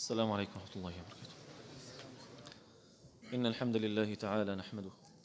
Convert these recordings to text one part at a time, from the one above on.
السلام عليكم ورحمة الله وبركاته إن الحمد لله تعالى نحمده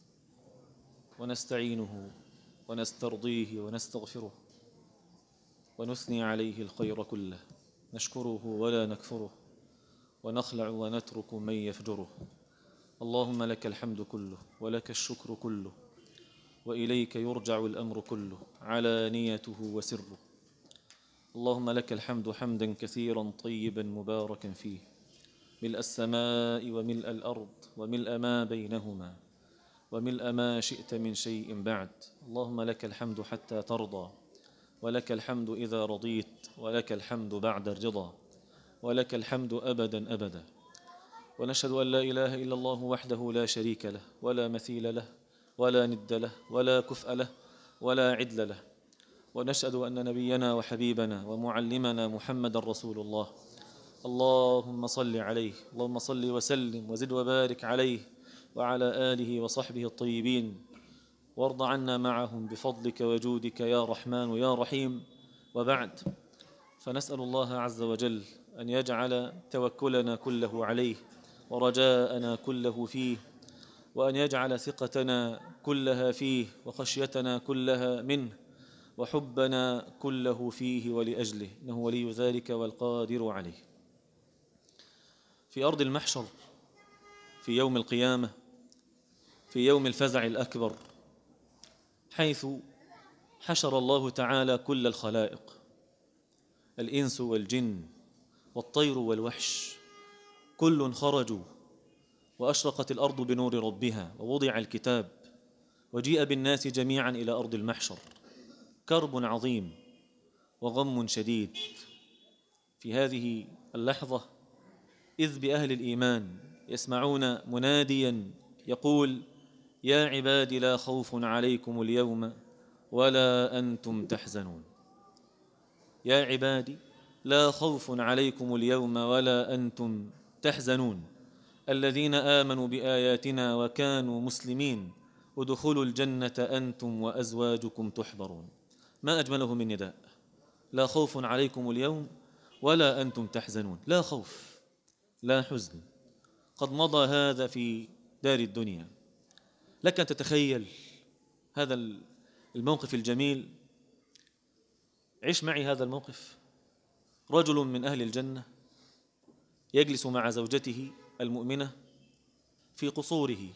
ونستعينه ونسترضيه ونستغفره ونثني عليه الخير كله نشكره ولا نكفره ونخلع ونترك من يفجره اللهم لك الحمد كله ولك الشكر كله وإليك يرجع الأمر كله علانيته وسره اللهم لك الحمد حمدا كثيرا طيبا مباركا فيه ملء السماء وملء الارض وملء ما بينهما وملء ما شئت من شيء بعد اللهم لك الحمد حتى ترضى ولك الحمد اذا رضيت ولك الحمد بعد الرضا ولك الحمد ابدا ابدا ونشهد ان لا اله الا الله وحده لا شريك له ولا مثيل له ولا ند له ولا كفء له ولا عدل له ونشهد ان نبينا وحبيبنا ومعلمنا محمدا رسول الله اللهم صل عليه اللهم صل وسلم وزد وبارك عليه وعلى اله وصحبه الطيبين وارض عنا معهم بفضلك وجودك يا رحمن يا رحيم وبعد فنسال الله عز وجل ان يجعل توكلنا كله عليه ورجاءنا كله فيه وان يجعل ثقتنا كلها فيه وخشيتنا كلها منه وحبنا كله فيه ولاجله انه ولي ذلك والقادر عليه في ارض المحشر في يوم القيامه في يوم الفزع الاكبر حيث حشر الله تعالى كل الخلائق الانس والجن والطير والوحش كل خرجوا واشرقت الارض بنور ربها ووضع الكتاب وجيء بالناس جميعا الى ارض المحشر كرب عظيم وغم شديد في هذه اللحظه اذ باهل الايمان يسمعون مناديا يقول يا عباد لا خوف عليكم اليوم ولا انتم تحزنون يا عبادي لا خوف عليكم اليوم ولا انتم تحزنون الذين امنوا باياتنا وكانوا مسلمين ادخلوا الجنه انتم وازواجكم تحبرون ما اجمله من نداء لا خوف عليكم اليوم ولا انتم تحزنون لا خوف لا حزن قد مضى هذا في دار الدنيا لك ان تتخيل هذا الموقف الجميل عش معي هذا الموقف رجل من اهل الجنه يجلس مع زوجته المؤمنه في قصوره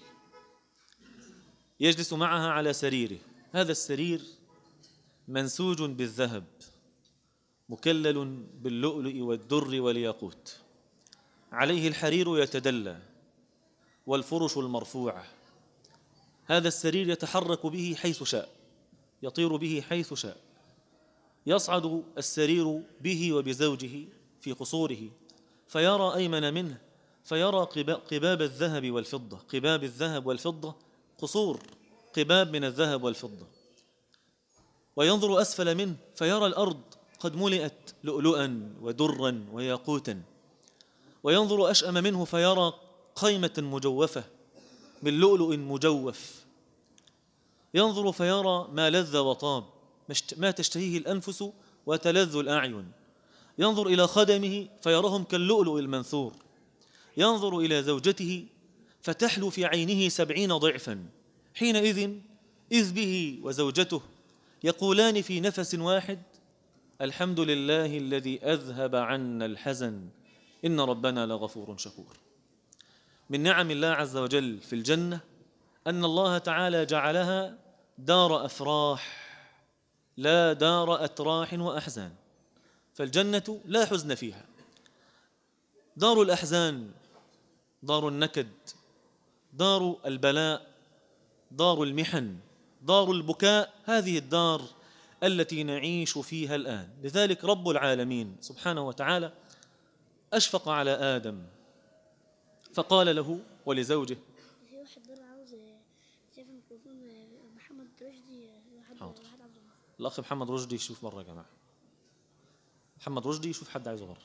يجلس معها على سريره هذا السرير منسوج بالذهب مكلل باللؤلؤ والدر والياقوت عليه الحرير يتدلى والفرش المرفوعه هذا السرير يتحرك به حيث شاء يطير به حيث شاء يصعد السرير به وبزوجه في قصوره فيرى ايمن منه فيرى قباب الذهب والفضه قباب الذهب والفضه قصور قباب من الذهب والفضه وينظر اسفل منه فيرى الارض قد ملئت لؤلؤا ودرا وياقوتا وينظر اشأم منه فيرى قيمة مجوفة من لؤلؤ مجوف ينظر فيرى ما لذ وطاب ما تشتهيه الأنفس وتلذ الأعين ينظر إلى خدمه فيراهم كاللؤلؤ المنثور ينظر إلى زوجته فتحلو في عينه سبعين ضعفا حينئذ إذ به وزوجته يقولان في نفس واحد الحمد لله الذي أذهب عنا الحزن إن ربنا لغفور شكور من نعم الله عز وجل في الجنة أن الله تعالى جعلها دار أفراح لا دار أتراح وأحزان فالجنة لا حزن فيها دار الأحزان دار النكد دار البلاء دار المحن دار البكاء هذه الدار التي نعيش فيها الآن لذلك رب العالمين سبحانه وتعالى أشفق على آدم فقال له ولزوجه في واحد بره عاوز شايف الميكروفون محمد رشدي واحد حاضر. واحد عبد الله الأخ محمد رشدي يشوف مرة يا جماعة محمد رشدي يشوف حد عايزه بره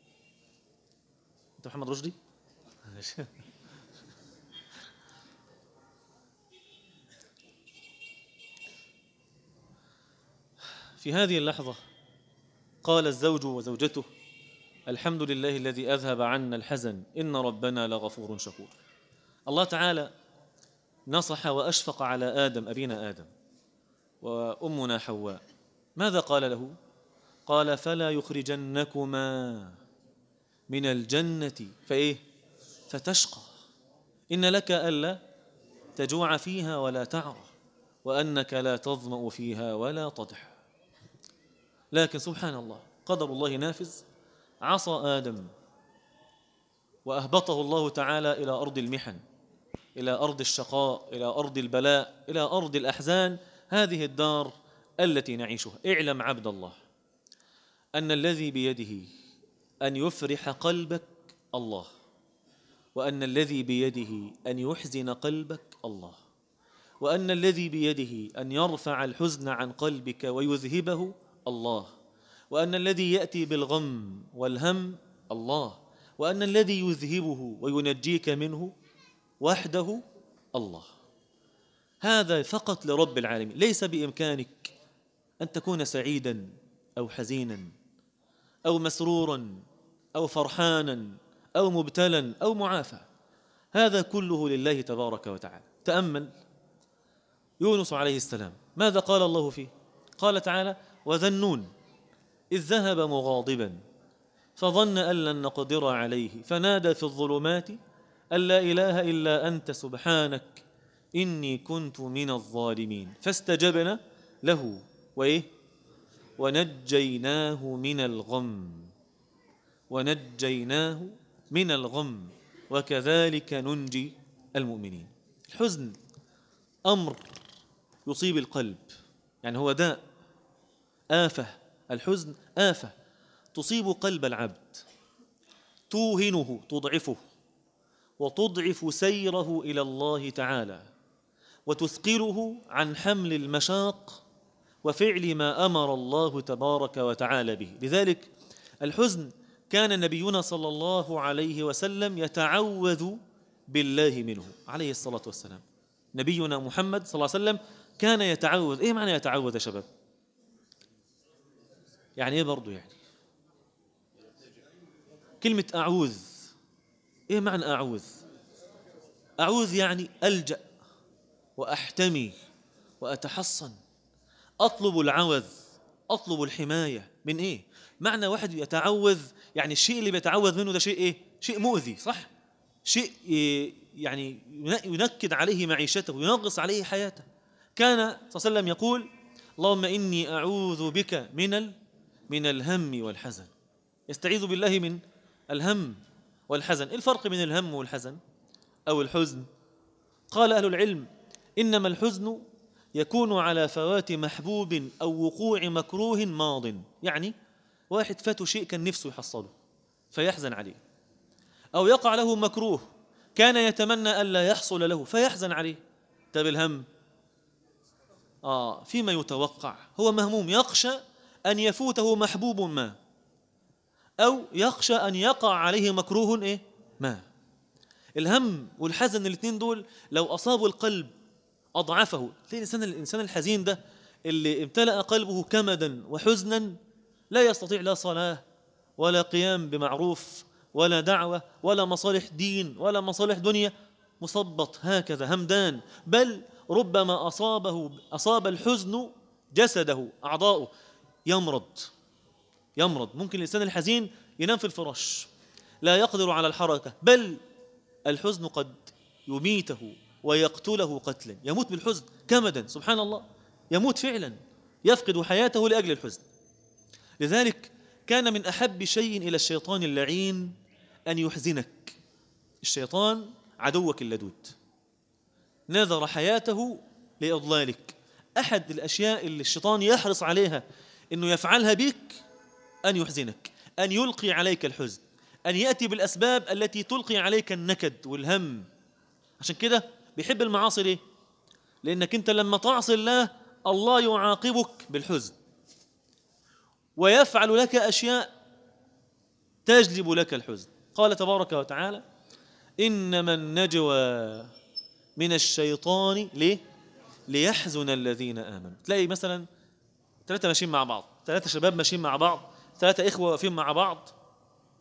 أنت محمد رشدي؟ ماشي. في هذه اللحظة قال الزوج وزوجته الحمد لله الذي أذهب عنا الحزن إن ربنا لغفور شكور الله تعالى نصح وأشفق على آدم أبينا آدم وأمنا حواء ماذا قال له؟ قال فلا يخرجنكما من الجنة فإيه؟ فتشقى إن لك ألا تجوع فيها ولا تعرى وأنك لا تظمأ فيها ولا تضح لكن سبحان الله قدر الله نافذ عصى آدم وأهبطه الله تعالى إلى أرض المحن إلى أرض الشقاء إلى أرض البلاء إلى أرض الأحزان هذه الدار التي نعيشها اعلم عبد الله أن الذي بيده أن يفرح قلبك الله وأن الذي بيده أن يحزن قلبك الله وأن الذي بيده أن يرفع الحزن عن قلبك ويذهبه الله وأن الذي يأتي بالغم والهم الله وأن الذي يذهبه وينجيك منه وحده الله هذا فقط لرب العالمين ليس بإمكانك أن تكون سعيدا أو حزينا أو مسرورا أو فرحانا أو مبتلا أو معافى هذا كله لله تبارك وتعالى تأمل يونس عليه السلام ماذا قال الله فيه قال تعالى وذنون إذ ذهب مغاضبا فظن أن لن نقدر عليه فنادى في الظلمات أن لا إله إلا أنت سبحانك إني كنت من الظالمين فاستجبنا له وإيه ونجيناه من الغم ونجيناه من الغم وكذلك ننجي المؤمنين الحزن أمر يصيب القلب يعني هو داء آفة الحزن آفة تصيب قلب العبد توهنه تضعفه وتضعف سيره إلى الله تعالى وتثقله عن حمل المشاق وفعل ما أمر الله تبارك وتعالى به لذلك الحزن كان نبينا صلى الله عليه وسلم يتعوذ بالله منه عليه الصلاة والسلام نبينا محمد صلى الله عليه وسلم كان يتعوذ ايه معنى يتعوذ يا شباب يعني ايه برضو يعني كلمة أعوذ ايه معنى أعوذ أعوذ يعني ألجأ وأحتمي وأتحصن أطلب العوذ أطلب الحماية من إيه؟ معنى واحد يتعوذ يعني الشيء اللي بيتعوذ منه ده شيء إيه؟ شيء مؤذي صح؟ شيء إيه يعني ينكد عليه معيشته وينغص عليه حياته كان صلى الله عليه وسلم يقول اللهم إني أعوذ بك من ال من الهم والحزن يستعيذ بالله من الهم والحزن إيه الفرق بين الهم والحزن أو الحزن قال أهل العلم إنما الحزن يكون على فوات محبوب أو وقوع مكروه ماض يعني واحد فاته شيء كان نفسه يحصله فيحزن عليه أو يقع له مكروه كان يتمنى ألا يحصل له فيحزن عليه طب الهم آه فيما يتوقع هو مهموم يخشى أن يفوته محبوب ما أو يخشى أن يقع عليه مكروه إيه؟ ما الهم والحزن الاثنين دول لو أصابوا القلب أضعفه تلاقي الإنسان الإنسان الحزين ده اللي امتلأ قلبه كمدا وحزنا لا يستطيع لا صلاة ولا قيام بمعروف ولا دعوة ولا مصالح دين ولا مصالح دنيا مثبط هكذا همدان بل ربما أصابه أصاب الحزن جسده أعضاؤه يمرض يمرض ممكن الإنسان الحزين ينام في الفراش لا يقدر على الحركة بل الحزن قد يميته ويقتله قتلا يموت بالحزن كمدا سبحان الله يموت فعلا يفقد حياته لأجل الحزن لذلك كان من أحب شيء إلى الشيطان اللعين أن يحزنك الشيطان عدوك اللدود نذر حياته لإضلالك أحد الأشياء اللي الشيطان يحرص عليها أنه يفعلها بك أن يحزنك أن يلقي عليك الحزن أن يأتي بالأسباب التي تلقي عليك النكد والهم عشان كده بيحب المعاصي ليه؟ لأنك أنت لما تعصي الله الله يعاقبك بالحزن ويفعل لك أشياء تجلب لك الحزن قال تبارك وتعالى إنما النجوى من الشيطان ليه؟ ليحزن الذين آمنوا تلاقي مثلا ثلاثة ماشيين مع بعض ثلاثة شباب ماشيين مع بعض ثلاثة إخوة واقفين مع بعض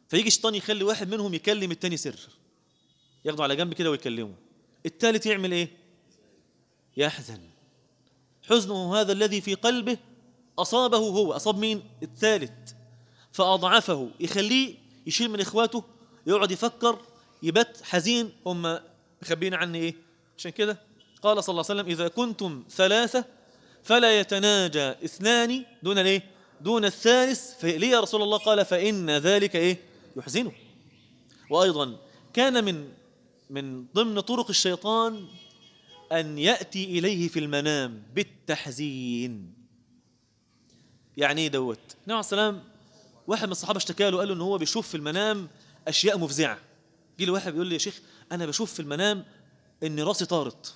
فيجي الشيطان يخلي واحد منهم يكلم التاني سر ياخده على جنب كده ويكلمه التالت يعمل ايه يحزن حزنه هذا الذي في قلبه أصابه هو أصاب مين الثالث فأضعفه يخليه يشيل من إخواته يقعد يفكر يبت حزين هم مخبين عني إيه عشان كده قال صلى الله عليه وسلم إذا كنتم ثلاثة فلا يتناجى اثنان دون الايه دون الثالث ليه يا رسول الله قال فإن ذلك إيه يحزنه وأيضا كان من من ضمن طرق الشيطان أن يأتي إليه في المنام بالتحزين يعني ايه دوت النبي عليه السلام واحد من الصحابة اشتكى له قال له إن هو بيشوف في المنام أشياء مفزعة جه له واحد بيقول لي يا شيخ أنا بشوف في المنام إن راسي طارت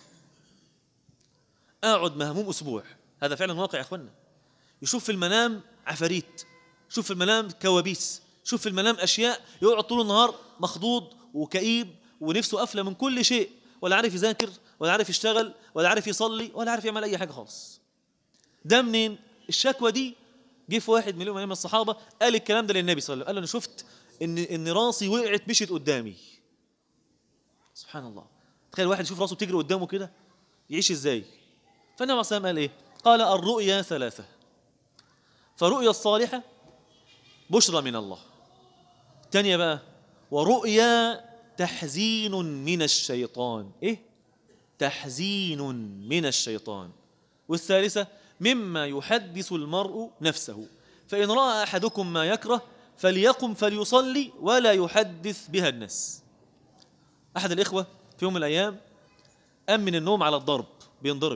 أقعد مهموم أسبوع هذا فعلا واقع يا أخوانا يشوف في المنام عفاريت يشوف في المنام كوابيس يشوف في المنام أشياء يقعد طول النهار مخضوض وكئيب ونفسه قافلة من كل شيء ولا عارف يذاكر ولا عارف يشتغل ولا عارف يصلي ولا عارف يعمل أي حاجة خالص ده منين الشكوى دي جه في واحد من من الصحابة قال الكلام ده للنبي صلى الله عليه وسلم قال له أنا شفت إن إن راسي وقعت مشيت قدامي سبحان الله تخيل واحد يشوف راسه بتجري قدامه كده يعيش ازاي فالنبي عليه الصلاه والسلام قال ايه قال الرؤيا ثلاثه فرؤيا الصالحه بشرى من الله تانية بقى ورؤيا تحزين من الشيطان ايه تحزين من الشيطان والثالثه مما يحدث المرء نفسه فان راى احدكم ما يكره فليقم فليصلي ولا يحدث بها الناس احد الاخوه في يوم من الايام قام من النوم على الضرب بينضرب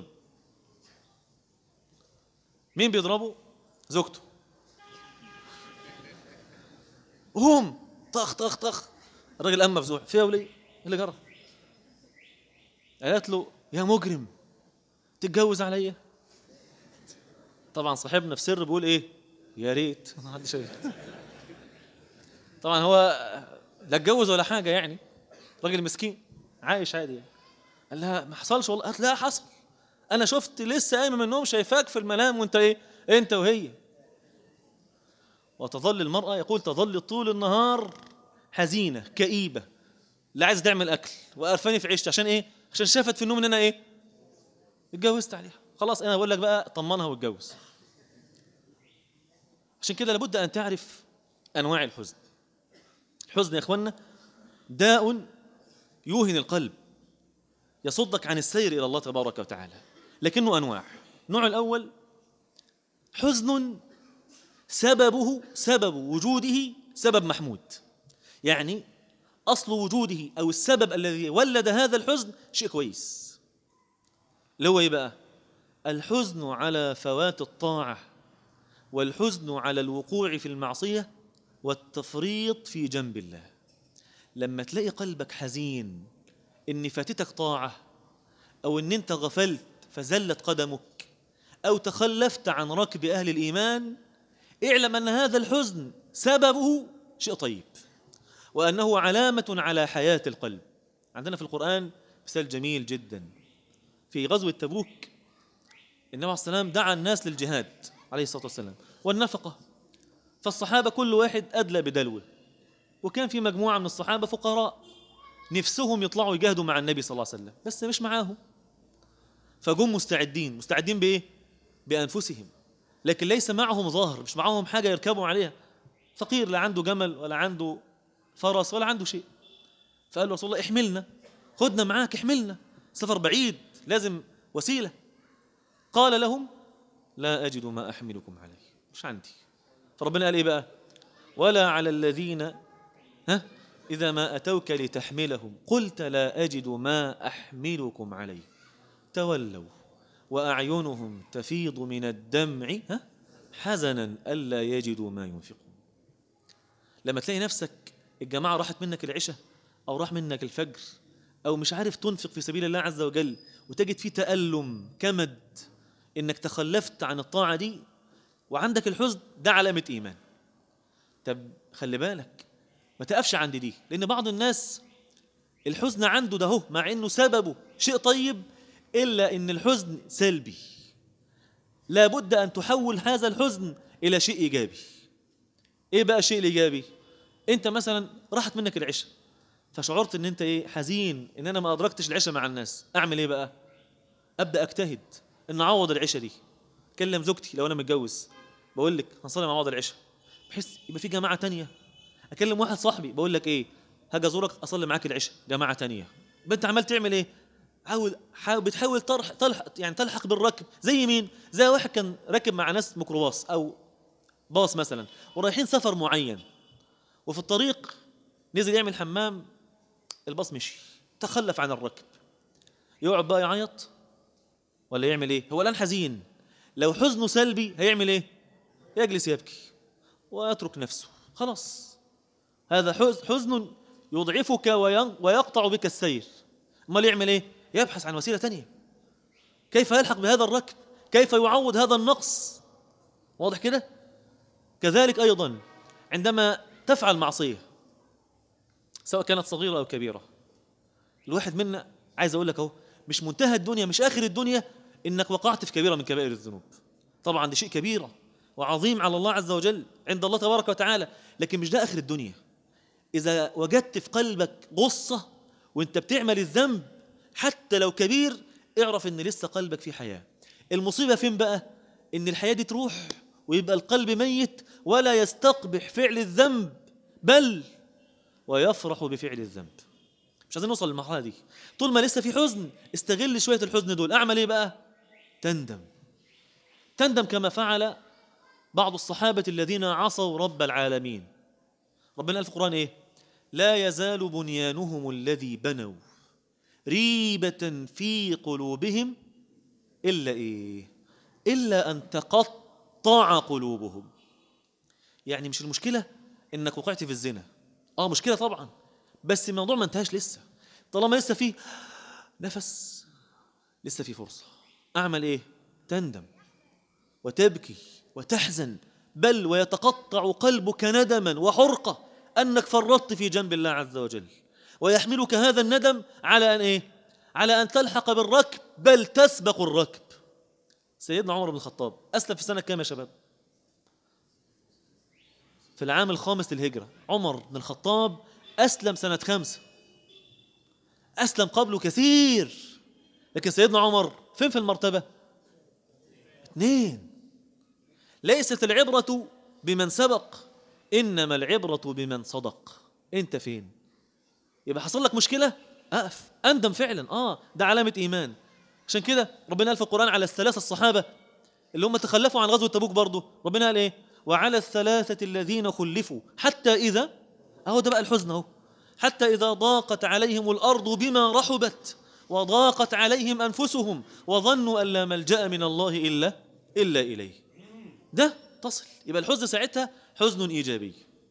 مين بيضربه زوجته قوم طخ طخ طخ الراجل قام مفزوع فيها وليه ايه اللي جرى قالت له يا مجرم تتجوز عليا طبعا صاحبنا في سر بيقول ايه يا ريت ما حدش شايف طبعا هو لا اتجوز ولا حاجه يعني راجل مسكين عايش عادي يعني. قال لها ما حصلش والله قالت لا حصل انا شفت لسه قايمه من النوم شايفاك في المنام وانت ايه انت وهي وتظل المراه يقول تظل طول النهار حزينه كئيبه لا عايزه تعمل اكل وقرفاني في عيشتي عشان ايه عشان شافت في النوم ان انا ايه اتجوزت عليها خلاص انا بقول لك بقى طمنها واتجوز عشان كده لابد ان تعرف انواع الحزن الحزن يا اخوانا داء يوهن القلب يصدك عن السير الى الله تبارك وتعالى لكنه انواع النوع الاول حزن سببه سبب وجوده سبب محمود يعني اصل وجوده او السبب الذي ولد هذا الحزن شيء كويس اللي هو ايه بقى الحزن على فوات الطاعه والحزن على الوقوع في المعصيه والتفريط في جنب الله لما تلاقي قلبك حزين ان فاتتك طاعه او ان انت غفلت فزلت قدمك او تخلفت عن ركب اهل الايمان اعلم ان هذا الحزن سببه شيء طيب وانه علامه على حياه القلب عندنا في القران مثال جميل جدا في غزوه تبوك النبي عليه السلام دعا الناس للجهاد عليه الصلاه والسلام والنفقه فالصحابه كل واحد ادلى بدلوه وكان في مجموعه من الصحابه فقراء نفسهم يطلعوا يجاهدوا مع النبي صلى الله عليه وسلم بس مش معاهم فجم مستعدين مستعدين بايه بانفسهم لكن ليس معهم ظهر مش معهم حاجه يركبوا عليها فقير لا عنده جمل ولا عنده فرس ولا عنده شيء فقال له رسول الله احملنا خدنا معاك احملنا سفر بعيد لازم وسيله قال لهم لا اجد ما احملكم عليه مش عندي فربنا قال ايه بقى ولا على الذين ها إذا ما أتوك لتحملهم قلت لا أجد ما أحملكم عليه تولوا وأعينهم تفيض من الدمع ها حزنا ألا يجدوا ما ينفقون لما تلاقي نفسك الجماعة راحت منك العشاء أو راح منك الفجر أو مش عارف تنفق في سبيل الله عز وجل وتجد فيه تألم كمد إنك تخلفت عن الطاعة دي وعندك الحزن ده علامة إيمان طب خلي بالك ما تقفش عند دي لان بعض الناس الحزن عنده ده هو مع انه سببه شيء طيب الا ان الحزن سلبي لابد ان تحول هذا الحزن الى شيء ايجابي ايه بقى الشيء الايجابي انت مثلا راحت منك العشاء فشعرت ان انت ايه حزين ان انا ما ادركتش العشاء مع الناس اعمل ايه بقى ابدا اجتهد ان اعوض العشاء دي كلم زوجتي لو انا متجوز بقول لك هنصلي مع بعض العشاء بحيث يبقى في جماعه تانية اكلم واحد صاحبي بقول لك ايه هاجي ازورك اصلي معاك العشاء جماعه تانية يبقى انت عمال تعمل ايه حاول حاول بتحاول طرح تلحق يعني تلحق بالركب زي مين زي واحد كان راكب مع ناس ميكروباص او باص مثلا ورايحين سفر معين وفي الطريق نزل يعمل حمام الباص مشي تخلف عن الركب يقعد بقى يعيط ولا يعمل ايه هو الان حزين لو حزنه سلبي هيعمل ايه يجلس يبكي ويترك نفسه خلاص هذا حز- حزن يضعفك وين- ويقطع بك السير امال يعمل ايه يبحث عن وسيله تانية كيف يلحق بهذا الركب كيف يعوض هذا النقص واضح كده كذلك ايضا عندما تفعل معصيه سواء كانت صغيره او كبيره الواحد منا عايز اقول لك اهو مش منتهى الدنيا مش اخر الدنيا انك وقعت في كبيره من كبائر الذنوب طبعا دي شيء كبيره وعظيم على الله عز وجل عند الله تبارك وتعالى لكن مش ده اخر الدنيا اذا وجدت في قلبك غصه وانت بتعمل الذنب حتى لو كبير اعرف ان لسه قلبك فيه حياه المصيبه فين بقى ان الحياه دي تروح ويبقى القلب ميت ولا يستقبح فعل الذنب بل ويفرح بفعل الذنب مش عايزين نوصل للمرحله دي طول ما لسه في حزن استغل شويه الحزن دول اعمل ايه بقى تندم تندم كما فعل بعض الصحابه الذين عصوا رب العالمين ربنا قال في القران ايه لا يزال بنيانهم الذي بنوا ريبه في قلوبهم الا ايه الا ان تقطع قلوبهم يعني مش المشكله انك وقعت في الزنا اه مشكله طبعا بس الموضوع ما انتهاش لسه طالما لسه في نفس لسه في فرصه اعمل ايه تندم وتبكي وتحزن بل ويتقطع قلبك ندما وحرقه انك فرطت في جنب الله عز وجل ويحملك هذا الندم على ان ايه على ان تلحق بالركب بل تسبق الركب سيدنا عمر بن الخطاب اسلم في سنه كام يا شباب في العام الخامس للهجرة عمر بن الخطاب أسلم سنة خمسة أسلم قبله كثير لكن سيدنا عمر فين في المرتبة اثنين ليست العبرة بمن سبق إنما العبرة بمن صدق أنت فين يبقى حصل لك مشكلة أقف أندم فعلا آه ده علامة إيمان عشان كده ربنا قال في القرآن على الثلاثة الصحابة اللي هم تخلفوا عن غزوة تبوك برضه ربنا قال إيه وعلى الثلاثة الذين خلفوا حتى إذا أهو ده بقى الحزن أهو حتى إذا ضاقت عليهم الأرض بما رحبت وضاقت عليهم أنفسهم وظنوا أن لا ملجأ من الله إلا إلا إليه ده تصل يبقى الحزن ساعتها حزن إيجابي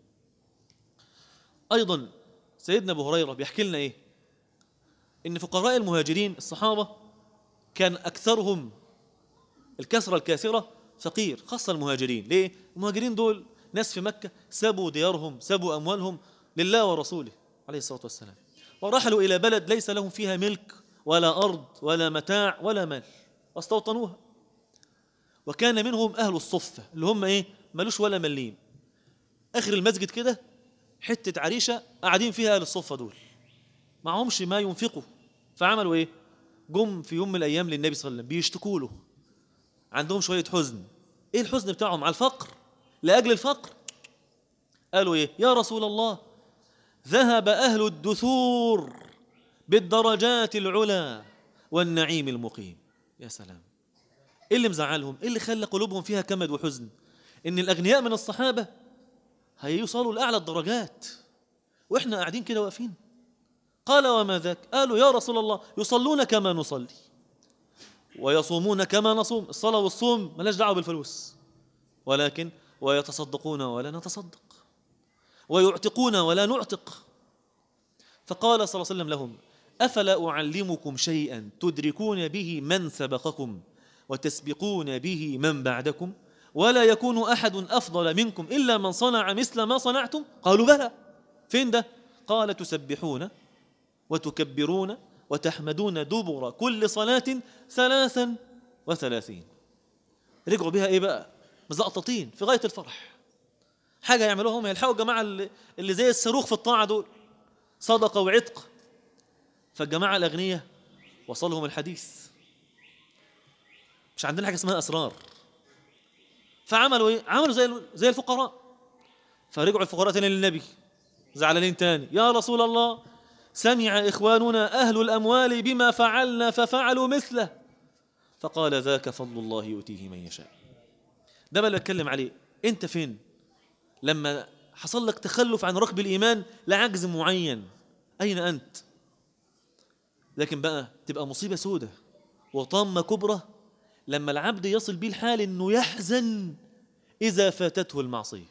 أيضا سيدنا أبو هريرة بيحكي لنا إيه إن فقراء المهاجرين الصحابة كان أكثرهم الكسرة الكاسرة فقير خاصة المهاجرين ليه؟ المهاجرين دول ناس في مكة سابوا ديارهم سابوا أموالهم لله ورسوله عليه الصلاة والسلام ورحلوا إلى بلد ليس لهم فيها ملك ولا أرض ولا متاع ولا مال واستوطنوها وكان منهم أهل الصفة اللي هم إيه ملوش ولا مليم آخر المسجد كده حتة عريشة قاعدين فيها أهل الصفة دول معهمش ما ينفقوا فعملوا إيه جم في يوم من الأيام للنبي صلى الله عليه وسلم بيشتكوا له عندهم شوية حزن ايه الحزن بتاعهم على الفقر لأجل الفقر قالوا ايه يا رسول الله ذهب أهل الدثور بالدرجات العلى والنعيم المقيم يا سلام ايه اللي مزعلهم ايه اللي خلى قلوبهم فيها كمد وحزن ان الأغنياء من الصحابة هيوصلوا لأعلى الدرجات واحنا قاعدين كده واقفين قال وما ذاك قالوا يا رسول الله يصلون كما نصلي ويصومون كما نصوم الصلاة والصوم ملاش دعوة بالفلوس ولكن ويتصدقون ولا نتصدق ويعتقون ولا نعتق فقال صلى الله عليه وسلم لهم أفلا أعلمكم شيئا تدركون به من سبقكم وتسبقون به من بعدكم ولا يكون أحد أفضل منكم إلا من صنع مثل ما صنعتم قالوا بلى فين ده قال تسبحون وتكبرون وتحمدون دبر كل صلاة ثلاثا وثلاثين رجعوا بها ايه بقى مزقططين في غاية الفرح حاجة يعملوها هم يلحقوا الجماعة اللي, اللي زي الصاروخ في الطاعة دول صدقة وعتق فالجماعة الأغنياء وصلهم الحديث مش عندنا حاجة اسمها أسرار فعملوا إيه؟ عملوا زي زي الفقراء فرجعوا الفقراء تاني للنبي زعلانين تاني يا رسول الله سمع إخواننا أهل الأموال بما فعلنا ففعلوا مثله فقال ذاك فضل الله يؤتيه من يشاء ده بقى اللي بتكلم عليه انت فين لما حصل لك تخلف عن ركب الإيمان لعجز معين أين أنت لكن بقى تبقى مصيبة سودة وطامة كبرى لما العبد يصل بيه الحال انه يحزن اذا فاتته المعصيه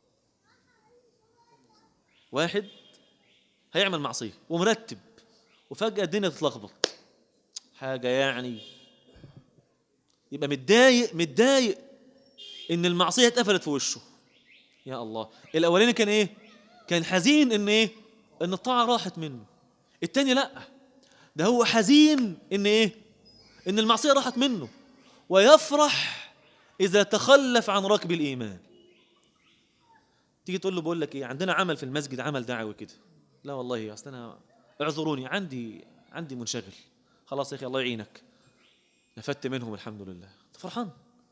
واحد هيعمل معصيه ومرتب وفجاه الدنيا تتلخبط حاجه يعني يبقى متضايق متضايق ان المعصيه اتقفلت في وشه يا الله الاولاني كان ايه كان حزين ان ايه ان الطاعه راحت منه التاني لا ده هو حزين ان ايه ان المعصيه راحت منه ويفرح إذا تخلف عن ركب الإيمان تيجي تقول له بقول لك إيه عندنا عمل في المسجد عمل دعوي كده لا والله أصل أنا اعذروني عندي عندي منشغل خلاص يا أخي الله يعينك نفدت منهم الحمد لله أنت فرحان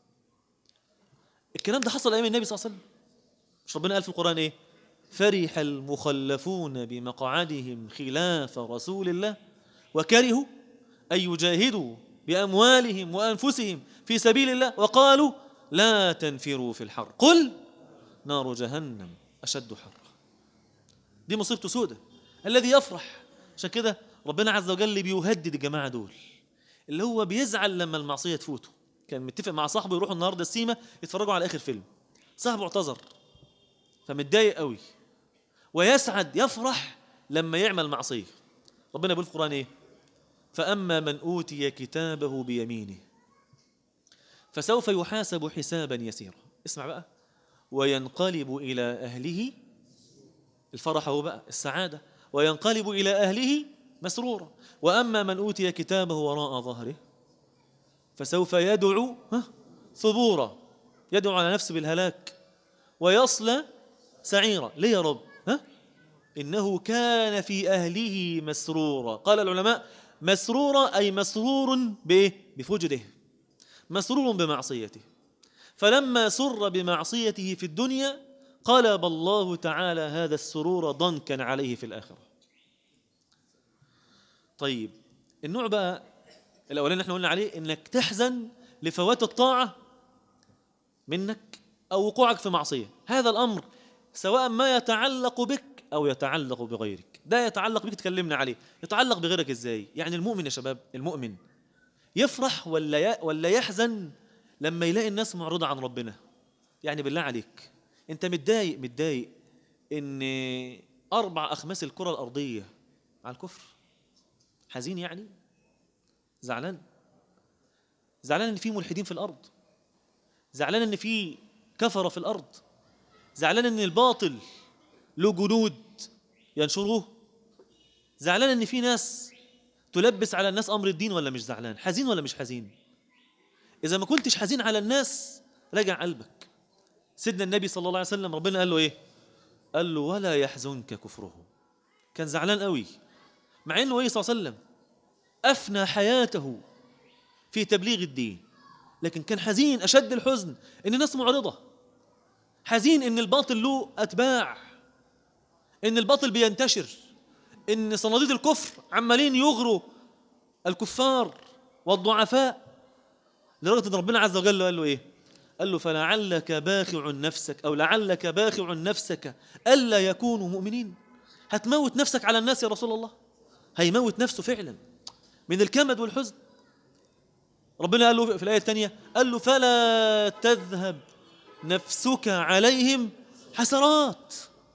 الكلام ده حصل أيام النبي صلى الله عليه وسلم مش ربنا قال في القرآن إيه فرح المخلفون بمقعدهم خلاف رسول الله وكرهوا أن يجاهدوا بأموالهم وأنفسهم في سبيل الله وقالوا لا تنفروا في الحر قل نار جهنم أشد حرا دي مصيبته سودة الذي يفرح عشان كده ربنا عز وجل بيهدد الجماعة دول اللي هو بيزعل لما المعصية تفوته كان متفق مع صاحبه يروحوا النهارده السيما يتفرجوا على آخر فيلم صاحبه اعتذر فمتضايق قوي ويسعد يفرح لما يعمل معصية ربنا بيقول في القرآن إيه فأما من أوتي كتابه بيمينه فسوف يحاسب حسابا يسيرا اسمع بقى وينقلب إلى أهله الفرح هو بقى السعادة وينقلب إلى أهله مسرورا وأما من أوتي كتابه وراء ظهره فسوف يدعو ها ثبورا يدعو على نفسه بالهلاك ويصلى سعيرا ليه يا رب ها إنه كان في أهله مسرورا قال العلماء مسرورا أي مسرور بإيه؟ بفجره مسرور بمعصيته فلما سر بمعصيته في الدنيا قلب الله تعالى هذا السرور ضنكا عليه في الآخرة طيب النوع بقى الأولاني احنا قلنا عليه إنك تحزن لفوات الطاعة منك أو وقوعك في معصية هذا الأمر سواء ما يتعلق بك أو يتعلق بغيرك ده يتعلق بك تكلمنا عليه يتعلق بغيرك إزاي يعني المؤمن يا شباب المؤمن يفرح ولا ولا يحزن لما يلاقي الناس معرضة عن ربنا يعني بالله عليك انت متضايق متضايق ان اربع اخماس الكرة الارضية على الكفر حزين يعني زعلان زعلان ان في ملحدين في الارض زعلان ان في كفرة في الارض زعلان ان الباطل له جنود ينشروه زعلان ان في ناس تلبس على الناس امر الدين ولا مش زعلان حزين ولا مش حزين اذا ما كنتش حزين على الناس راجع قلبك سيدنا النبي صلى الله عليه وسلم ربنا قال له ايه قال له ولا يحزنك كفرهم كان زعلان قوي مع انه ايه صلى الله عليه وسلم افنى حياته في تبليغ الدين لكن كان حزين اشد الحزن ان الناس معرضه حزين ان الباطل له اتباع ان الباطل بينتشر ان صناديد الكفر عمالين يغروا الكفار والضعفاء لدرجه ان ربنا عز وجل قال له ايه قال له فلعلك باخع نفسك او لعلك باخع نفسك الا يكونوا مؤمنين هتموت نفسك على الناس يا رسول الله هيموت نفسه فعلا من الكمد والحزن ربنا قال له في الايه الثانيه قال له فلا تذهب نفسك عليهم حسرات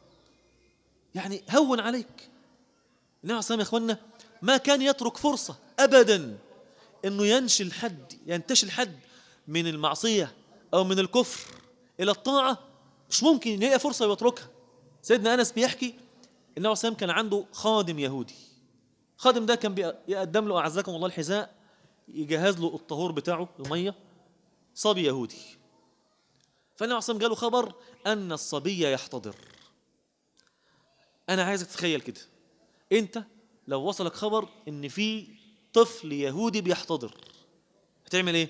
يعني هون عليك النبي عليه يا اخوانا ما كان يترك فرصه ابدا انه ينشل حد ينتشل حد من المعصيه او من الكفر الى الطاعه مش ممكن ان هي فرصه ويتركها سيدنا انس بيحكي النبي عليه كان عنده خادم يهودي خادم ده كان بيقدم له اعزكم الله الحذاء يجهز له الطهور بتاعه الميه صبي يهودي فالنبي عليه الصلاة والسلام جاله خبر أن الصبي يحتضر أنا عايزك تتخيل كده أنت لو وصلك خبر إن في طفل يهودي بيحتضر هتعمل إيه؟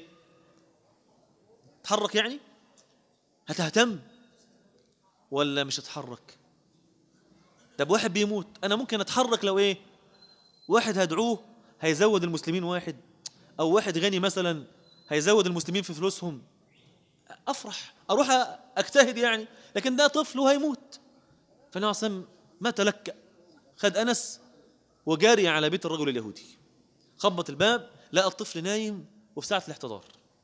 تحرك يعني؟ هتهتم ولا مش هتحرك؟ طب واحد بيموت أنا ممكن أتحرك لو إيه؟ واحد هدعوه هيزود المسلمين واحد أو واحد غني مثلا هيزود المسلمين في فلوسهم افرح اروح اجتهد يعني لكن ده طفل وهيموت فالنبي عليه الصلاه ما تلكأ خد انس وجاري على بيت الرجل اليهودي خبط الباب لقى الطفل نايم وفي ساعه الاحتضار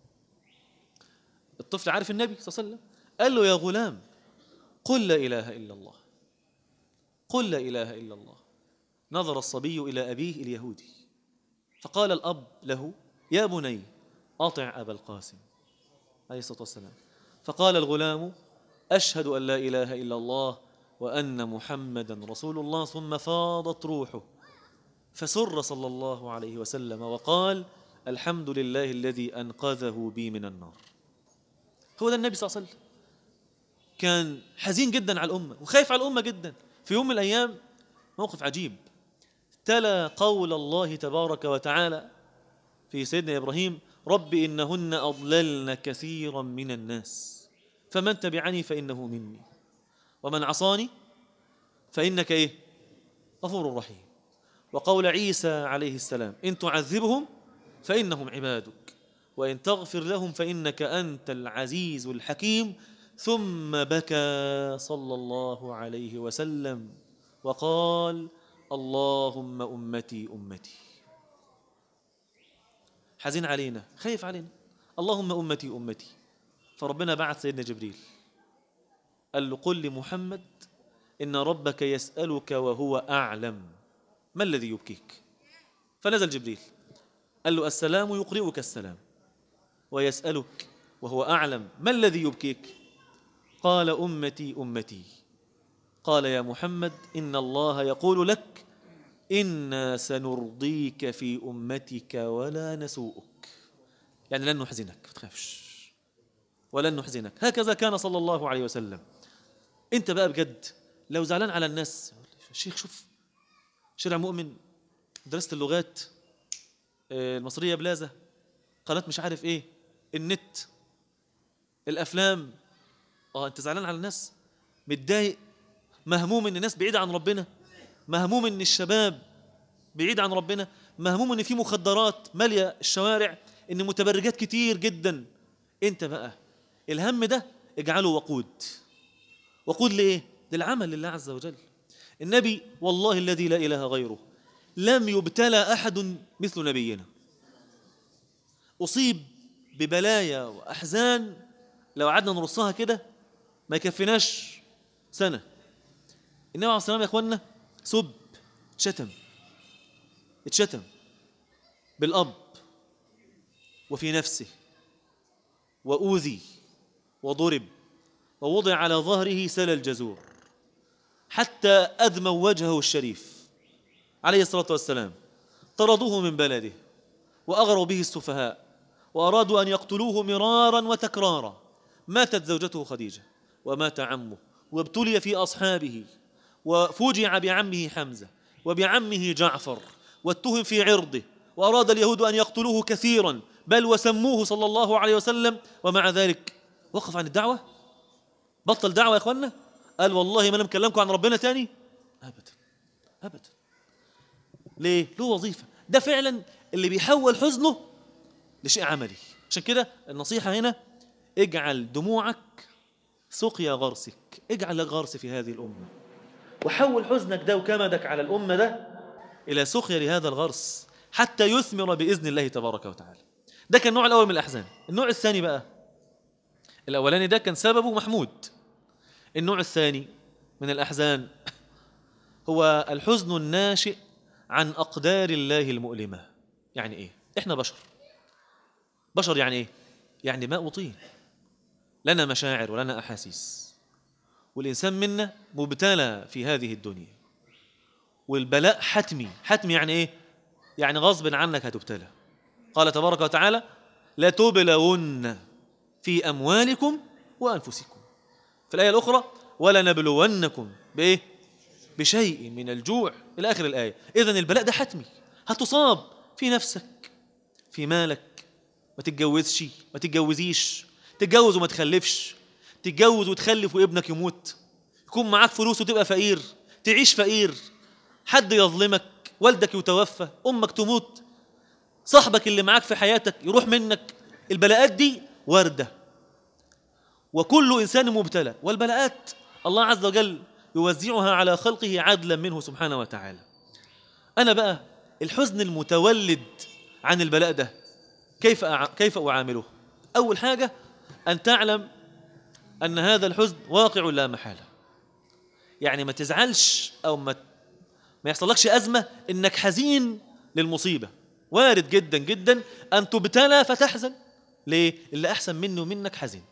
الطفل عارف النبي صلى الله عليه وسلم قال له يا غلام قل لا اله الا الله قل لا اله الا الله نظر الصبي الى ابيه اليهودي فقال الاب له يا بني اطع ابا القاسم عليه الصلاة والسلام فقال الغلام أشهد أن لا إله إلا الله وأن محمدا رسول الله ثم فاضت روحه فسر صلى الله عليه وسلم وقال الحمد لله الذي أنقذه بي من النار هو ده النبي صلى الله عليه وسلم كان حزين جدا على الأمة وخايف على الأمة جدا في يوم من الأيام موقف عجيب تلا قول الله تبارك وتعالى في سيدنا إبراهيم رب إنهن أضللن كثيرا من الناس فمن تبعني فإنه مني ومن عصاني فإنك إيه غفور رحيم وقول عيسى عليه السلام إن تعذبهم فإنهم عبادك وإن تغفر لهم فإنك أنت العزيز الحكيم ثم بكى صلى الله عليه وسلم وقال اللهم أمتي أمتي حزين علينا خايف علينا اللهم أمتي أمتي فربنا بعث سيدنا جبريل قال له قل لمحمد إن ربك يسألك وهو أعلم ما الذي يبكيك فنزل جبريل قال له السلام يقرئك السلام ويسألك وهو أعلم ما الذي يبكيك قال أمتي أمتي قال يا محمد إن الله يقول لك إنا سنرضيك في أمتك ولا نسوءك يعني لن نحزنك ما تخافش ولن نحزنك هكذا كان صلى الله عليه وسلم انت بقى بجد لو زعلان على الناس شيخ شوف شارع مؤمن دراسة اللغات آه، المصرية بلازة قناة مش عارف ايه النت الافلام اه انت زعلان على الناس متضايق مهموم ان الناس بعيدة عن ربنا مهموم ان الشباب بعيد عن ربنا مهموم ان في مخدرات ماليه الشوارع ان متبرجات كتير جدا انت بقى الهم ده اجعله وقود وقود لايه للعمل لله عز وجل النبي والله الذي لا اله غيره لم يبتلى احد مثل نبينا اصيب ببلايا واحزان لو قعدنا نرصها كده ما يكفيناش سنه النبي عليه الصلاه والسلام يا اخوانا سب اتشتم اتشتم بالأب وفي نفسه وأوذي وضرب ووضع على ظهره سل الجزور حتى أدموا وجهه الشريف عليه الصلاة والسلام طردوه من بلده وأغروا به السفهاء وأرادوا أن يقتلوه مرارا وتكرارا ماتت زوجته خديجة ومات عمه وابتلي في أصحابه وفوجع بعمه حمزة وبعمه جعفر واتهم في عرضه وأراد اليهود أن يقتلوه كثيرا بل وسموه صلى الله عليه وسلم ومع ذلك وقف عن الدعوة بطل دعوة يا إخوانا قال والله ما أنا مكلمكم عن ربنا تاني أبدا أبدا ليه؟ له وظيفة ده فعلا اللي بيحول حزنه لشيء عملي عشان كده النصيحة هنا اجعل دموعك سقيا غرسك اجعل لك غرس في هذه الأمة وحول حزنك ده وكمدك على الأمة ده إلى سقيا لهذا الغرس حتى يثمر بإذن الله تبارك وتعالى ده كان النوع الأول من الأحزان النوع الثاني بقى الأولاني ده كان سببه محمود النوع الثاني من الأحزان هو الحزن الناشئ عن أقدار الله المؤلمة يعني إيه؟ إحنا بشر بشر يعني إيه؟ يعني ماء وطين لنا مشاعر ولنا أحاسيس والإنسان منا مبتلى في هذه الدنيا والبلاء حتمي حتمي يعني إيه؟ يعني غصب عنك هتبتلى قال تبارك وتعالى لتبلون في أموالكم وأنفسكم في الآية الأخرى ولنبلونكم بإيه؟ بشيء من الجوع إلى آخر الآية إذن البلاء ده حتمي هتصاب في نفسك في مالك ما تتجوزش ما تتجوزيش تتجوز وما تخلفش تتجوز وتخلف وابنك يموت يكون معاك فلوس وتبقى فقير تعيش فقير حد يظلمك والدك يتوفى امك تموت صاحبك اللي معاك في حياتك يروح منك البلاءات دي وارده وكل انسان مبتلى والبلاءات الله عز وجل يوزعها على خلقه عدلا منه سبحانه وتعالى انا بقى الحزن المتولد عن البلاء ده كيف أع... كيف اعامله اول حاجه ان تعلم ان هذا الحزن واقع لا محاله يعني ما تزعلش او ما ما يحصلكش ازمه انك حزين للمصيبه وارد جدا جدا ان تبتلى فتحزن ليه اللي احسن مني ومنك حزين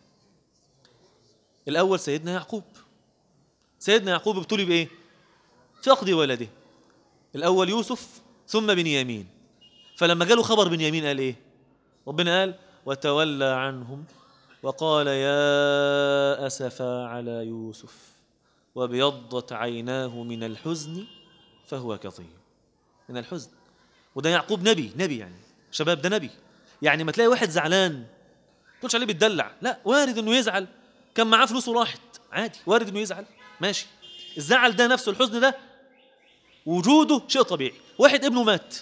الاول سيدنا يعقوب سيدنا يعقوب ابتلي بايه فقد ولده الاول يوسف ثم بنيامين فلما جاله خبر بنيامين قال ايه ربنا قال وتولى عنهم وقال يا اسفا على يوسف وابيضت عيناه من الحزن فهو كظيم من الحزن وده يعقوب نبي نبي يعني شباب ده نبي يعني ما تلاقي واحد زعلان ما تقولش عليه بيتدلع لا وارد انه يزعل كان معاه فلوس وراحت عادي وارد انه يزعل ماشي الزعل ده نفسه الحزن ده وجوده شيء طبيعي واحد ابنه مات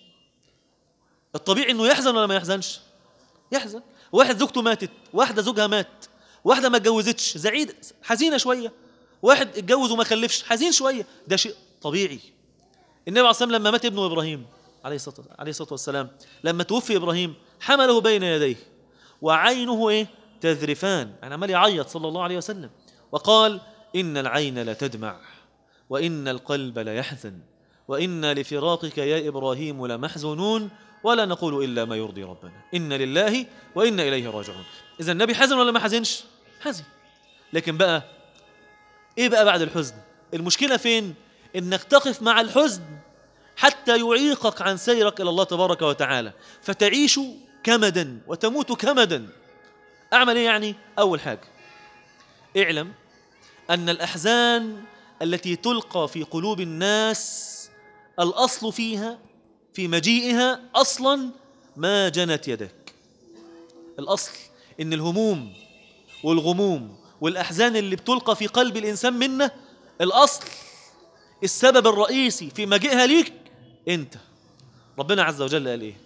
الطبيعي انه يحزن ولا ما يحزنش يحزن واحد زوجته ماتت واحده زوجها مات واحده ما اتجوزتش زعيد حزينه شويه واحد اتجوز وما خلفش حزين شويه ده شيء طبيعي النبي عليه الصلاه والسلام لما مات ابنه ابراهيم عليه الصلاه عليه الصلاه والسلام لما توفي ابراهيم حمله بين يديه وعينه ايه تذرفان يعني عمال يعيط صلى الله عليه وسلم وقال ان العين لتدمع وان القلب ليحزن وانا لفراقك يا ابراهيم لمحزونون ولا نقول الا ما يرضي ربنا ان لله وانا اليه راجعون اذا النبي حزن ولا ما حزنش حزن لكن بقى ايه بقى بعد الحزن المشكله فين انك تقف مع الحزن حتى يعيقك عن سيرك الى الله تبارك وتعالى فتعيش كمدا وتموت كمدا اعمل ايه يعني اول حاجه اعلم ان الاحزان التي تلقى في قلوب الناس الاصل فيها في مجيئها اصلا ما جنت يدك الاصل ان الهموم والغموم والاحزان اللي بتلقى في قلب الانسان منا الاصل السبب الرئيسي في مجيئها ليك انت ربنا عز وجل قال ايه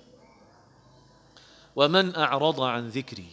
ومن اعرض عن ذكري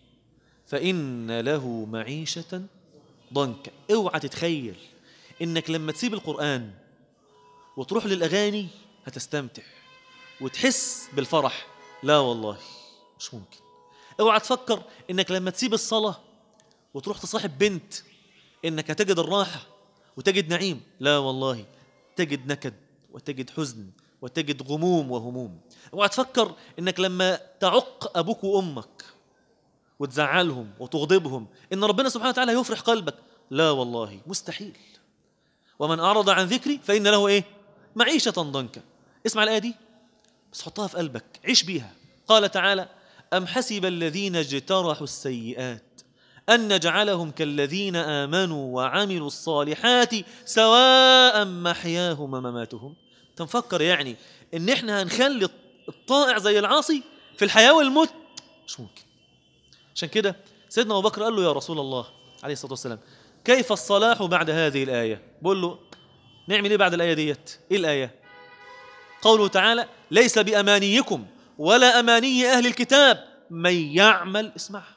فان له معيشه ضنكا اوعى تتخيل انك لما تسيب القران وتروح للاغاني هتستمتع وتحس بالفرح لا والله مش ممكن اوعى تفكر انك لما تسيب الصلاه وتروح تصاحب بنت انك هتجد الراحه وتجد نعيم لا والله تجد نكد وتجد حزن وتجد غموم وهموم اوعى تفكر انك لما تعق ابوك وامك وتزعلهم وتغضبهم ان ربنا سبحانه وتعالى يفرح قلبك لا والله مستحيل ومن اعرض عن ذكري فان له ايه معيشه ضنكا اسمع الايه دي بس حطها في قلبك عيش بيها قال تعالى ام حسب الذين اجترحوا السيئات أن نجعلهم كالذين آمنوا وعملوا الصالحات سواء محياهم ومماتهم تنفكر يعني إن إحنا هنخلي الطائع زي العاصي في الحياة والموت مش ممكن عشان كده سيدنا أبو بكر قال له يا رسول الله عليه الصلاة والسلام كيف الصلاح بعد هذه الآية بقول له نعمل إيه بعد الآية ديت إيه الآية قوله تعالى ليس بأمانيكم ولا أماني أهل الكتاب من يعمل اسمعها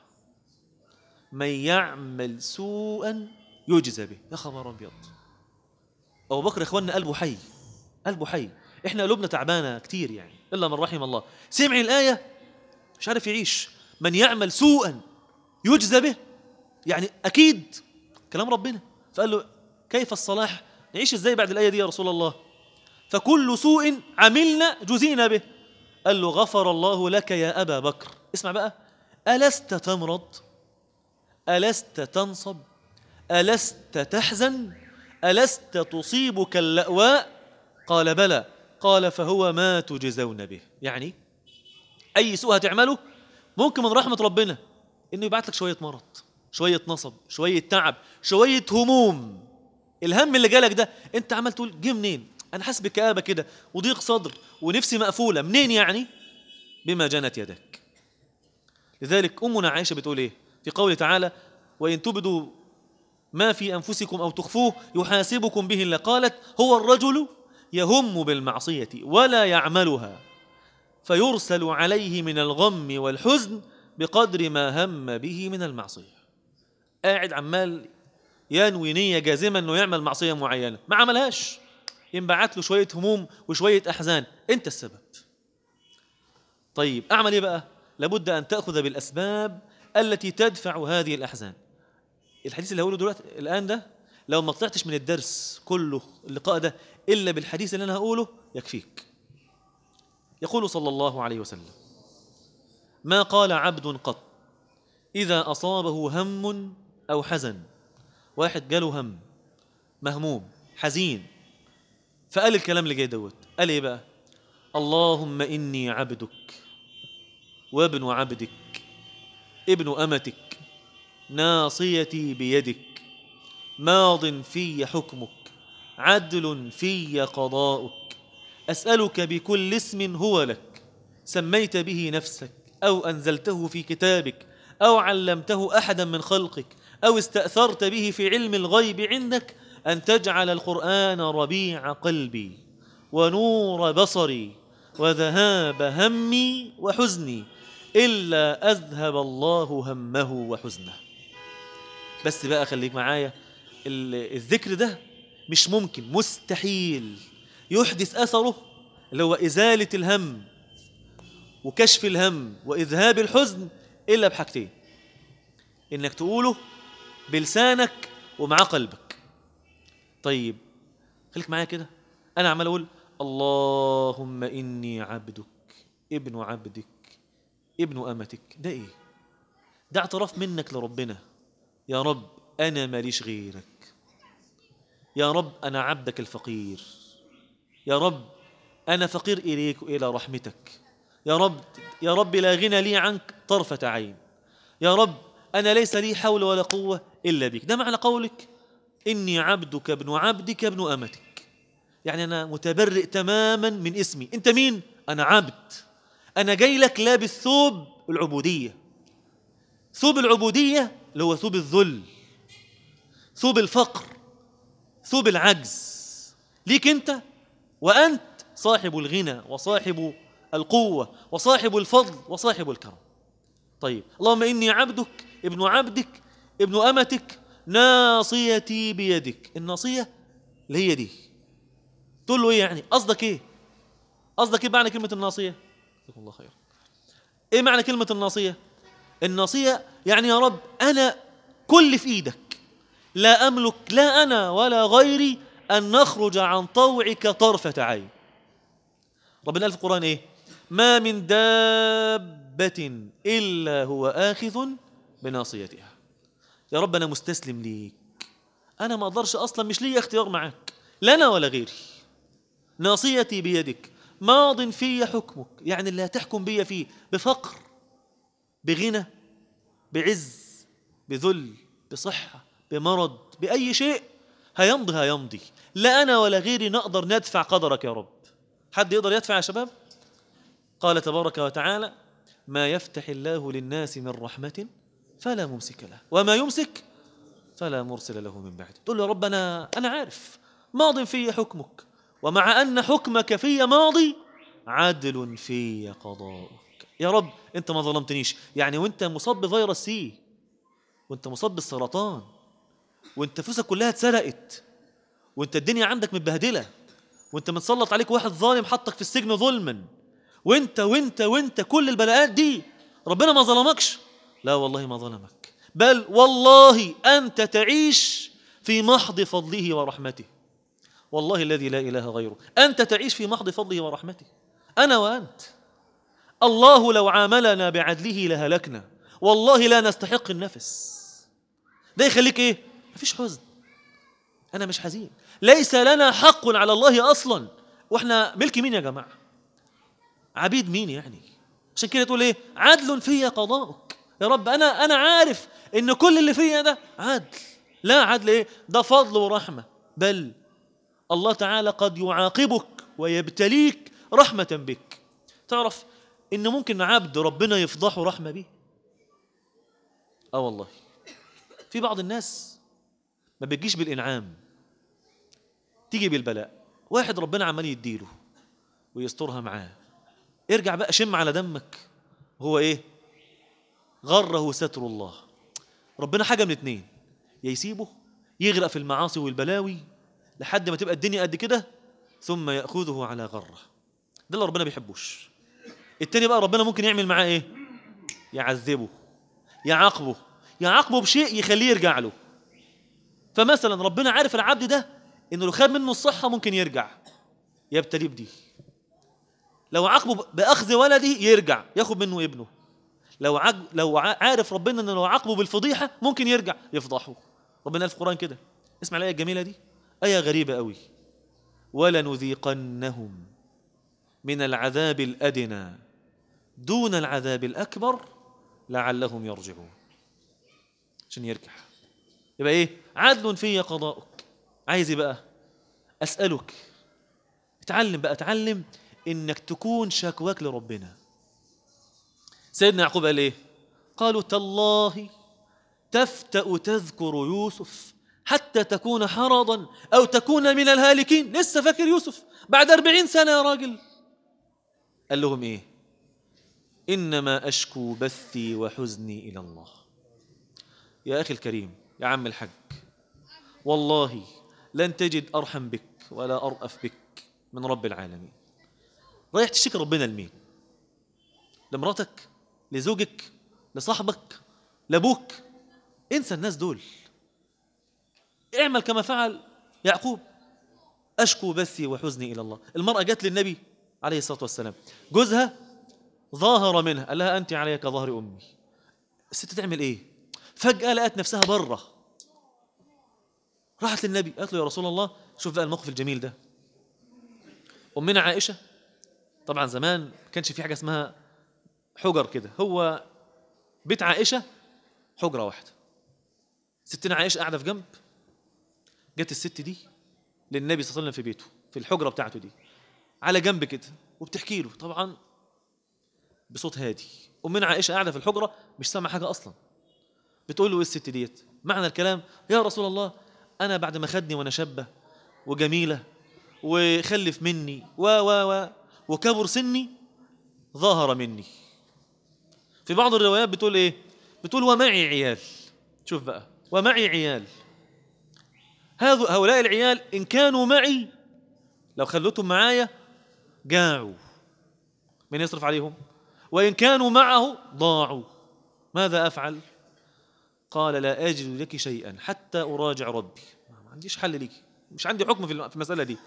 من يعمل سوءا يجزى به يا خبر ابيض ابو بكر يا اخواننا قلبه حي قلبه حي احنا قلوبنا تعبانه كتير يعني الا من رحم الله سمع الايه مش عارف يعيش من يعمل سوءا يجزى به يعني اكيد كلام ربنا فقال له كيف الصلاح نعيش ازاي بعد الايه دي يا رسول الله فكل سوء عملنا جزينا به قال له غفر الله لك يا ابا بكر اسمع بقى الست تمرض ألست تنصب ألست تحزن ألست تصيبك اللأواء قال بلى قال فهو ما تجزون به يعني أي سوء هتعمله ممكن من رحمة ربنا إنه يبعت لك شوية مرض شويه نصب شويه تعب شويه هموم الهم اللي جالك ده انت عمال تقول جه منين انا حاسس بكآبه كده وضيق صدر ونفسي مقفوله منين يعني بما جنت يدك لذلك امنا عائشه بتقول ايه في قوله تعالى وان تبدوا ما في انفسكم او تخفوه يحاسبكم به الله قالت هو الرجل يهم بالمعصيه ولا يعملها فيرسل عليه من الغم والحزن بقدر ما هم به من المعصيه قاعد عمال ينوي نيه جازمه انه يعمل معصيه معينه ما عملهاش ينبعت له شويه هموم وشويه احزان انت السبب طيب اعمل ايه بقى لابد ان تاخذ بالاسباب التي تدفع هذه الاحزان الحديث اللي هقوله دلوقتي الان ده لو ما طلعتش من الدرس كله اللقاء ده الا بالحديث اللي انا هقوله يكفيك يقول صلى الله عليه وسلم ما قال عبد قط اذا اصابه هم او حزن واحد جاله هم مهموم حزين فقال الكلام اللي جاي دوت قال ايه بقى اللهم اني عبدك وابن عبدك ابن امتك ناصيتي بيدك ماض في حكمك عدل في قضاؤك اسالك بكل اسم هو لك سميت به نفسك او انزلته في كتابك او علمته احدا من خلقك او استاثرت به في علم الغيب عندك ان تجعل القران ربيع قلبي ونور بصري وذهاب همي وحزني الا اذهب الله همه وحزنه بس بقى خليك معايا ال- الذكر ده مش ممكن مستحيل يحدث اثره اللي هو ازاله الهم وكشف الهم واذهاب الحزن الا بحاجتين انك تقوله بلسانك ومع قلبك طيب خليك معايا كده انا عمال اقول اللهم اني عبدك ابن عبدك ابن امتك ده ايه ده اعتراف منك لربنا يا رب انا ماليش غيرك يا رب انا عبدك الفقير يا رب انا فقير اليك والى رحمتك يا رب يا رب لا غنى لي عنك طرفه عين يا رب انا ليس لي حول ولا قوه الا بك ده معنى قولك اني عبدك ابن عبدك ابن امتك يعني انا متبرئ تماما من اسمي انت مين انا عبد انا جاي لك لابس ثوب العبوديه ثوب العبوديه اللي هو ثوب الذل ثوب الفقر ثوب العجز ليك انت وانت صاحب الغنى وصاحب القوه وصاحب الفضل وصاحب الكرم طيب اللهم اني عبدك ابن عبدك ابن امتك ناصيتي بيدك الناصيه اللي هي دي تقول له ايه يعني قصدك ايه قصدك ايه معنى كلمه الناصيه جزاكم الله خير ايه معنى كلمه الناصيه الناصيه يعني يا رب انا كل في ايدك لا املك لا انا ولا غيري ان نخرج عن طوعك طرفه عين ربنا قال في القران ايه ما من دابه الا هو اخذ بناصيتها يا رب انا مستسلم ليك انا ما اقدرش اصلا مش لي اختيار معاك لا انا ولا غيري ناصيتي بيدك ماض في حكمك يعني اللي هتحكم بيا فيه بفقر بغنى بعز بذل بصحة بمرض بأي شيء هيمضي هيمضي لا أنا ولا غيري نقدر ندفع قدرك يا رب حد يقدر يدفع يا شباب قال تبارك وتعالى ما يفتح الله للناس من رحمة فلا ممسك له وما يمسك فلا مرسل له من بعده تقول له يا رب أنا أنا عارف ماض في حكمك ومع أن حكمك في ماضي عدل في قضاؤك يا رب أنت ما ظلمتنيش يعني وأنت مصاب بفيروس سي وأنت مصاب بالسرطان وأنت فلوسك كلها اتسرقت وأنت الدنيا عندك متبهدلة وأنت متسلط عليك واحد ظالم حطك في السجن ظلما وأنت وأنت وأنت كل البلاءات دي ربنا ما ظلمكش لا والله ما ظلمك بل والله أنت تعيش في محض فضله ورحمته والله الذي لا إله غيره أنت تعيش في محض فضله ورحمته أنا وأنت الله لو عاملنا بعدله لهلكنا والله لا نستحق النفس ده يخليك إيه مفيش حزن أنا مش حزين ليس لنا حق على الله أصلا وإحنا ملك مين يا جماعة عبيد مين يعني عشان كده تقول إيه عدل في قضاؤك يا رب أنا أنا عارف ان كل اللي فيا ده عدل لا عدل ايه ده فضل ورحمه بل الله تعالى قد يعاقبك ويبتليك رحمه بك تعرف ان ممكن عبد ربنا يفضحه رحمه بيه اه والله في بعض الناس ما بتجيش بالانعام تيجي بالبلاء واحد ربنا عمال يديله ويسترها معاه ارجع بقى شم على دمك هو ايه غره ستر الله ربنا حاجه من اتنين يا يسيبه يغرق في المعاصي والبلاوي لحد ما تبقى الدنيا قد كده ثم ياخذه على غره ده اللي ربنا بيحبوش التاني بقى ربنا ممكن يعمل معاه ايه يعذبه يعاقبه يعاقبه بشيء يخليه يرجع له فمثلا ربنا عارف العبد ده انه لو خد منه الصحه ممكن يرجع يبتلي بدي لو عاقبه باخذ ولده يرجع ياخد منه ابنه لو عج... لو ع- عارف ربنا انه لو عاقبه بالفضيحه ممكن يرجع يفضحه ربنا قال في القران كده اسمع الايه الجميله دي ايه غريبه قوي ولنذيقنهم من العذاب الادنى دون العذاب الاكبر لعلهم يرجعون عشان يرجع يبقى ايه عدل في قضاؤك عايز ايه بقى اسالك اتعلم بقى اتعلم انك تكون شكواك لربنا سيدنا يعقوب قال ايه قالوا تالله تفتأ تذكر يوسف حتى تكون حرضا او تكون من الهالكين لسه فاكر يوسف بعد أربعين سنة يا راجل قال لهم ايه انما اشكو بثي وحزني الى الله يا اخي الكريم يا عم الحج والله لن تجد ارحم بك ولا ارأف بك من رب العالمين رايح تشتكي ربنا لمين لمراتك لزوجك لصاحبك لابوك انسى الناس دول اعمل كما فعل يعقوب اشكو بثي وحزني الى الله المراه جت للنبي عليه الصلاه والسلام جوزها ظاهر منها قال لها انت علي كظهر امي الست تعمل ايه فجاه لقت نفسها بره راحت للنبي قالت له يا رسول الله شوف بقى الموقف الجميل ده امنا عائشه طبعا زمان ما كانش في حاجه اسمها حجر كده هو بيت عائشه حجره واحده ستنا عائشه قاعده في جنب جت الست دي للنبي صلى الله عليه وسلم في بيته في الحجره بتاعته دي على جنب كده وبتحكي له طبعا بصوت هادي امنا عائشه قاعده في الحجره مش سامعه حاجه اصلا بتقول له ايه الست ديت معنى الكلام يا رسول الله انا بعد ما خدني وانا شابه وجميله وخلف مني و و و وكبر سني ظهر مني في بعض الروايات بتقول ايه بتقول ومعي عيال شوف بقى ومعي عيال هذو هؤلاء العيال ان كانوا معي لو خلوتهم معايا جاعوا من يصرف عليهم وان كانوا معه ضاعوا ماذا افعل قال لا اجد لك شيئا حتى اراجع ربي ما عنديش حل ليك مش عندي حكم في في المساله دي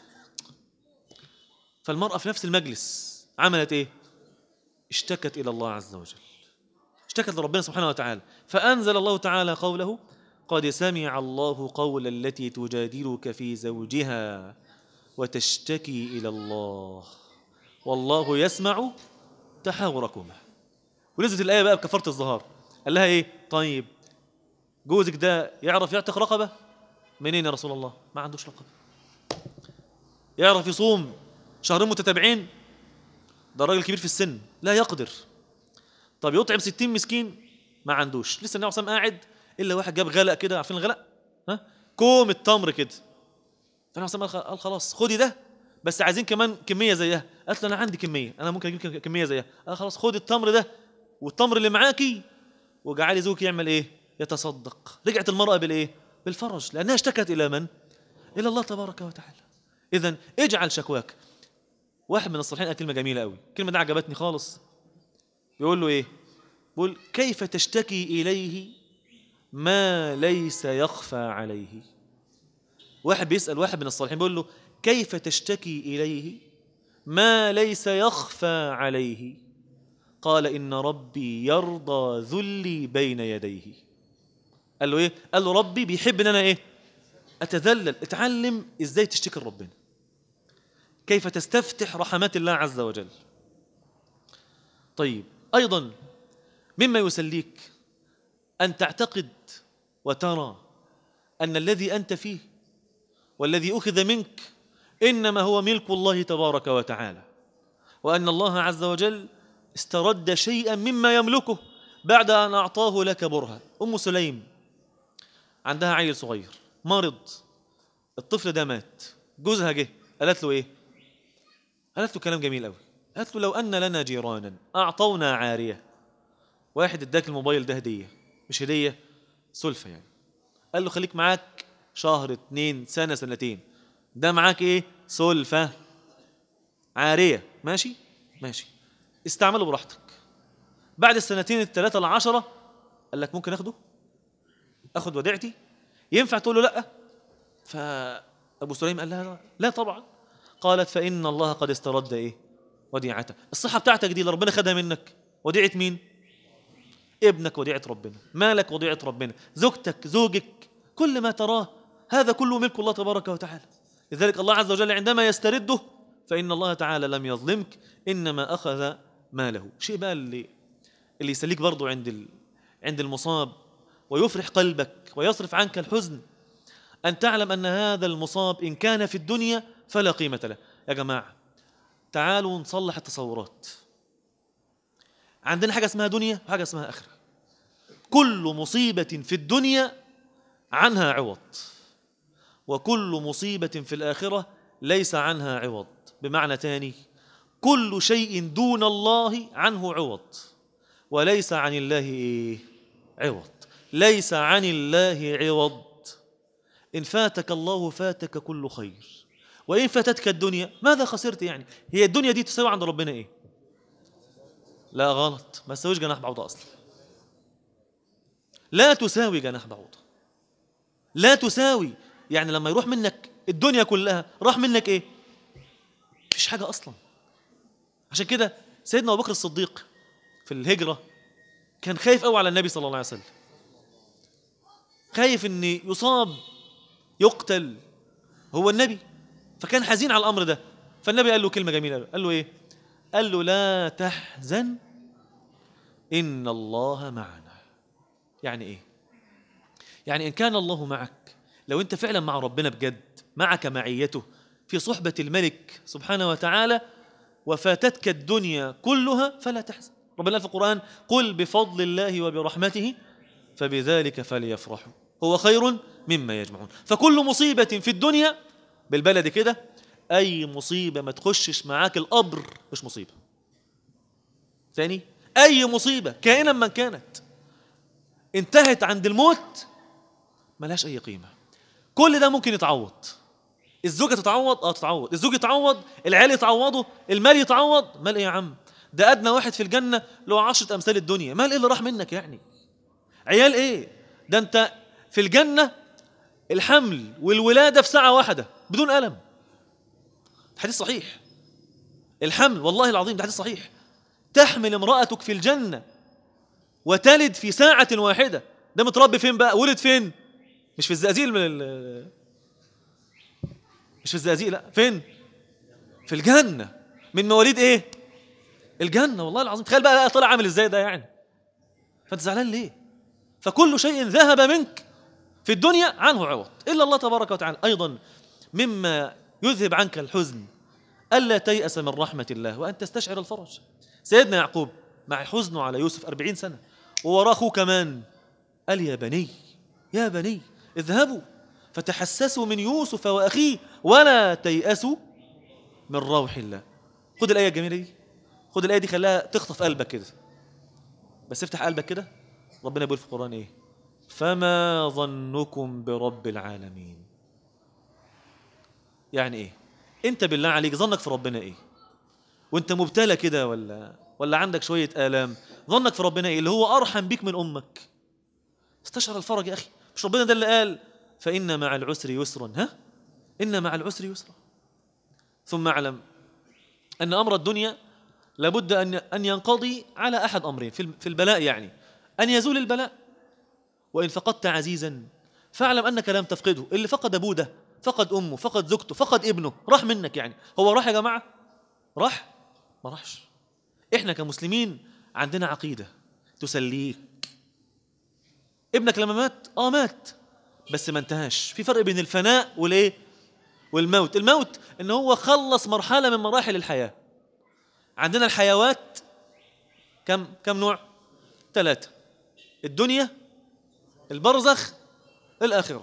فالمراه في نفس المجلس عملت ايه اشتكت الى الله عز وجل اشتكت لربنا سبحانه وتعالى فانزل الله تعالى قوله قد سمع الله قول التي تجادلك في زوجها وتشتكي الى الله والله يسمع تحاوركما ونزلت الايه بقى بكفاره الظهار قال لها ايه طيب جوزك ده يعرف يعتق رقبه منين يا رسول الله ما عندوش رقبه يعرف يصوم شهرين متتابعين ده راجل كبير في السن لا يقدر طب يطعم ستين مسكين ما عندوش لسه النبي صلى الله عليه وسلم قاعد الا واحد جاب غلق كده عارفين الغلق ها كوم التمر كده فالنبي صلى الله عليه وسلم قال خلاص خدي ده بس عايزين كمان كميه زيها قالت له انا عندي كميه انا ممكن اجيب كميه زيها قال خلاص خدي التمر ده والتمر اللي معاكي وجعلي زوجك يعمل ايه يتصدق رجعت المراه بالايه بالفرج لانها اشتكت الى من الى الله تبارك وتعالى اذا اجعل شكواك واحد من الصالحين قال كلمه جميله قوي الكلمه دي عجبتني خالص بيقول له ايه بيقول كيف تشتكي اليه ما ليس يخفى عليه واحد بيسال واحد من الصالحين بيقول له كيف تشتكي اليه ما ليس يخفى عليه قال ان ربي يرضى ذلي بين يديه قال له ايه قال له ربي بيحب ان انا ايه اتذلل اتعلم ازاي تشتكي لربنا كيف تستفتح رحمات الله عز وجل طيب ايضا مما يسليك أن تعتقد وترى أن الذي أنت فيه والذي أخذ منك إنما هو ملك الله تبارك وتعالى وأن الله عز وجل استرد شيئا مما يملكه بعد أن أعطاه لك برهة أم سليم عندها عيل صغير مرض الطفل ده مات جوزها جه قالت له إيه قالت له كلام جميل قوي قالت له لو أن لنا جيرانا أعطونا عارية واحد اداك الموبايل ده هدية مش هدية سلفة يعني قال له خليك معاك شهر اتنين سنة سنتين ده معاك ايه سلفة عارية ماشي ماشي استعمله براحتك بعد السنتين الثلاثة العشرة قال لك ممكن اخده اخد وديعتي ينفع تقول له لا فابو سليم قال لها لا, لا طبعا قالت فان الله قد استرد ايه وديعته الصحه بتاعتك دي اللي ربنا خدها منك وديعه مين ابنك وديعه ربنا مالك وديعه ربنا زوجتك زوجك كل ما تراه هذا كله ملك الله تبارك وتعالى لذلك الله عز وجل عندما يسترده فإن الله تعالى لم يظلمك إنما أخذ ماله شيء بقى اللي اللي يسليك برضه عند ال... عند المصاب ويفرح قلبك ويصرف عنك الحزن أن تعلم أن هذا المصاب إن كان في الدنيا فلا قيمة له يا جماعة تعالوا نصلح التصورات عندنا حاجة اسمها دنيا وحاجة اسمها آخرة كل مصيبة في الدنيا عنها عوض وكل مصيبة في الآخرة ليس عنها عوض بمعنى تاني كل شيء دون الله عنه عوض وليس عن الله إيه؟ عوض ليس عن الله عوض إن فاتك الله فاتك كل خير وإن فاتتك الدنيا ماذا خسرت يعني هي الدنيا دي تساوي عند ربنا إيه لا غلط ما تساويش جناح بعوضة أصلا لا تساوي جناح بعوضة لا تساوي يعني لما يروح منك الدنيا كلها راح منك ايه مفيش حاجة أصلا عشان كده سيدنا أبو بكر الصديق في الهجرة كان خايف قوي على النبي صلى الله عليه وسلم خايف ان يصاب يقتل هو النبي فكان حزين على الامر ده فالنبي قال له كلمه جميله قال له ايه قال له لا تحزن ان الله معنا يعني ايه يعني ان كان الله معك لو انت فعلا مع ربنا بجد معك معيته في صحبه الملك سبحانه وتعالى وفاتتك الدنيا كلها فلا تحزن ربنا قال في القران قل بفضل الله وبرحمته فبذلك فليفرحوا هو خير مما يجمعون فكل مصيبة في الدنيا بالبلد كده أي مصيبة ما تخشش معاك القبر مش مصيبة ثاني أي مصيبة كائنا من كانت انتهت عند الموت ملهاش أي قيمة كل ده ممكن يتعوض الزوجة تتعوض اه تتعوض الزوج يتعوض العيال يتعوضوا المال يتعوض مال ايه يا عم ده أدنى واحد في الجنة له عشرة أمثال الدنيا مال ايه اللي راح منك يعني عيال ايه ده انت في الجنة الحمل والولادة في ساعة واحدة بدون ألم حديث صحيح الحمل والله العظيم ده حديث صحيح تحمل امرأتك في الجنة وتلد في ساعة واحدة ده متربي فين بقى ولد فين مش في الزقازيق من ال... مش في الزقازيق لا فين في الجنة من مواليد ايه الجنة والله العظيم تخيل بقى طلع عامل ازاي ده يعني فانت زعلان ليه فكل شيء ذهب منك في الدنيا عنه عوض إلا الله تبارك وتعالى أيضا مما يذهب عنك الحزن ألا تيأس من رحمة الله وأن تستشعر الفرج سيدنا يعقوب مع حزنه على يوسف أربعين سنة ووراه أخوه كمان قال يا بني يا بني اذهبوا فتحسسوا من يوسف وأخيه ولا تيأسوا من روح الله خد الآية الجميلة دي خد الآية دي خلاها تخطف قلبك كده بس افتح قلبك كده ربنا بيقول في القرآن إيه فما ظنكم برب العالمين يعني إيه أنت بالله عليك ظنك في ربنا إيه وأنت مبتلى كده ولا ولا عندك شوية آلام ظنك في ربنا إيه اللي هو أرحم بيك من أمك استشعر الفرج يا أخي مش ربنا ده اللي قال فإن مع العسر يسرا ها إن مع العسر يسرا ثم اعلم أن أمر الدنيا لابد أن أن ينقضي على أحد أمرين في البلاء يعني أن يزول البلاء وإن فقدت عزيزا فاعلم أنك لم تفقده اللي فقد أبوه ده فقد أمه فقد زوجته فقد ابنه راح منك يعني هو راح يا جماعة راح ما راحش إحنا كمسلمين عندنا عقيدة تسليك ابنك لما مات اه مات بس ما انتهاش في فرق بين الفناء والايه والموت الموت ان هو خلص مرحله من مراحل الحياه عندنا الحيوات كم كم نوع ثلاثه الدنيا البرزخ الاخره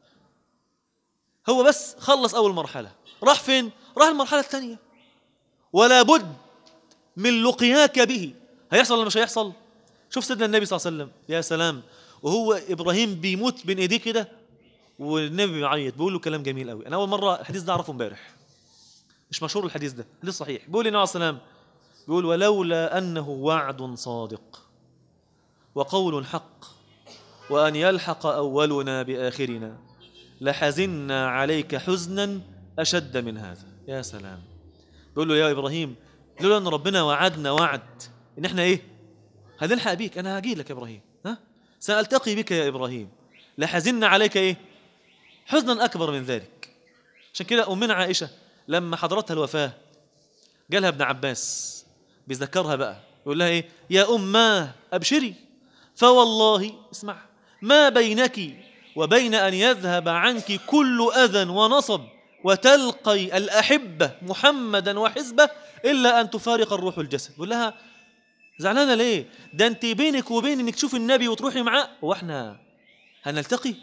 هو بس خلص اول مرحله راح فين راح المرحله الثانيه ولا بد من لقياك به هيحصل ولا مش هيحصل شوف سيدنا النبي صلى الله عليه وسلم يا سلام وهو ابراهيم بيموت بين ايديه كده والنبي بيعيط بيقول له كلام جميل قوي انا اول مره الحديث ده اعرفه امبارح مش مشهور الحديث ده حديث صحيح بيقول النبي عليه الصلاه والسلام بيقول ولولا انه وعد صادق وقول حق وان يلحق اولنا باخرنا لحزنا عليك حزنا اشد من هذا يا سلام بيقول له يا ابراهيم لولا ان ربنا وعدنا وعد ان احنا ايه هنلحق بيك انا هاجي لك يا ابراهيم ها سالتقي بك يا ابراهيم لحزنا عليك ايه حزنا اكبر من ذلك عشان كده امنا عائشه لما حضرتها الوفاه جالها ابن عباس بيذكرها بقى يقول لها ايه يا اماه ابشري فوالله اسمع ما بينك وبين ان يذهب عنك كل اذى ونصب وتلقي الاحبه محمدا وحزبه الا ان تفارق الروح الجسد يقول لها زعلانه ليه ده انت بينك وبين انك تشوفي النبي وتروحي معاه هو احنا هنلتقي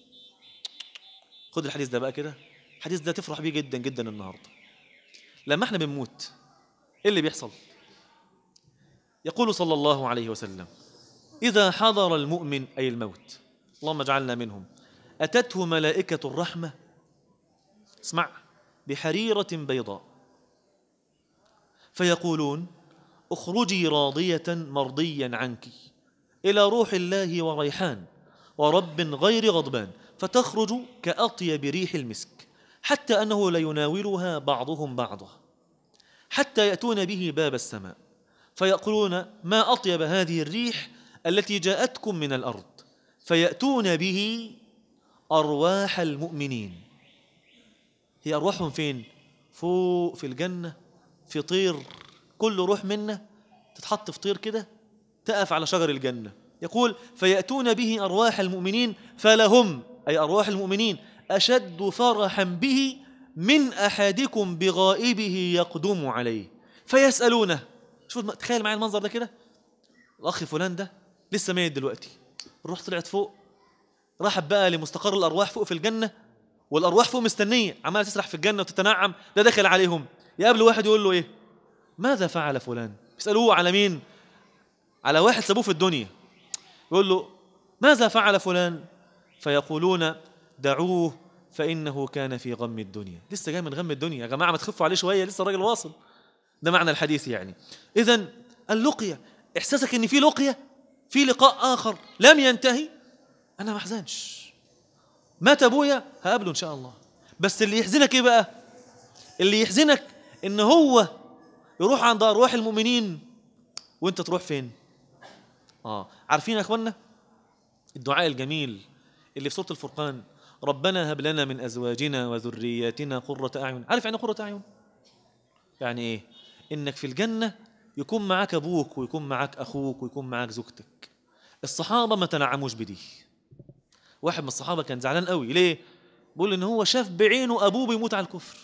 خد الحديث ده بقى كده الحديث ده تفرح بيه جدا جدا النهارده لما احنا بنموت ايه اللي بيحصل يقول صلى الله عليه وسلم اذا حضر المؤمن اي الموت اللهم اجعلنا منهم اتته ملائكه الرحمه اسمع بحريره بيضاء فيقولون اخرجي راضيه مرضيا عنك الى روح الله وريحان ورب غير غضبان فتخرج كاطيب ريح المسك حتى انه ليناولها بعضهم بعضا حتى ياتون به باب السماء فيقولون ما اطيب هذه الريح التي جاءتكم من الارض فياتون به ارواح المؤمنين هي ارواحهم فين فوق في الجنه في طير كل روح منا تتحط في طير كده تقف على شجر الجنه يقول فياتون به ارواح المؤمنين فلهم اي ارواح المؤمنين اشد فرحا به من احدكم بغائبه يقدم عليه فيسالونه شوف تخيل معايا المنظر ده كده الاخ فلان ده لسه ميت دلوقتي الروح طلعت فوق راحت بقى لمستقر الارواح فوق في الجنه والارواح فوق مستنيه عماله تسرح في الجنه وتتنعم ده داخل عليهم يقابل واحد يقول له ايه ماذا فعل فلان يسالوه على مين على واحد سابوه في الدنيا يقول له ماذا فعل فلان فيقولون دعوه فانه كان في غم الدنيا لسه جاي من غم الدنيا يا جماعه ما تخفوا عليه شويه لسه الراجل واصل ده معنى الحديث يعني اذا اللقيه احساسك ان في لقيه في لقاء اخر لم ينتهي انا ما احزنش مات ابويا هقابله ان شاء الله بس اللي يحزنك ايه بقى اللي يحزنك ان هو يروح عند ارواح المؤمنين وانت تروح فين اه عارفين يا اخوانا الدعاء الجميل اللي في سوره الفرقان ربنا هب لنا من ازواجنا وذرياتنا قرة اعين عارف يعني قرة اعين يعني ايه انك في الجنه يكون معاك ابوك ويكون معاك اخوك ويكون معاك زوجتك الصحابه ما تنعموش بدي واحد من الصحابه كان زعلان قوي ليه بيقول ان هو شاف بعينه ابوه بيموت على الكفر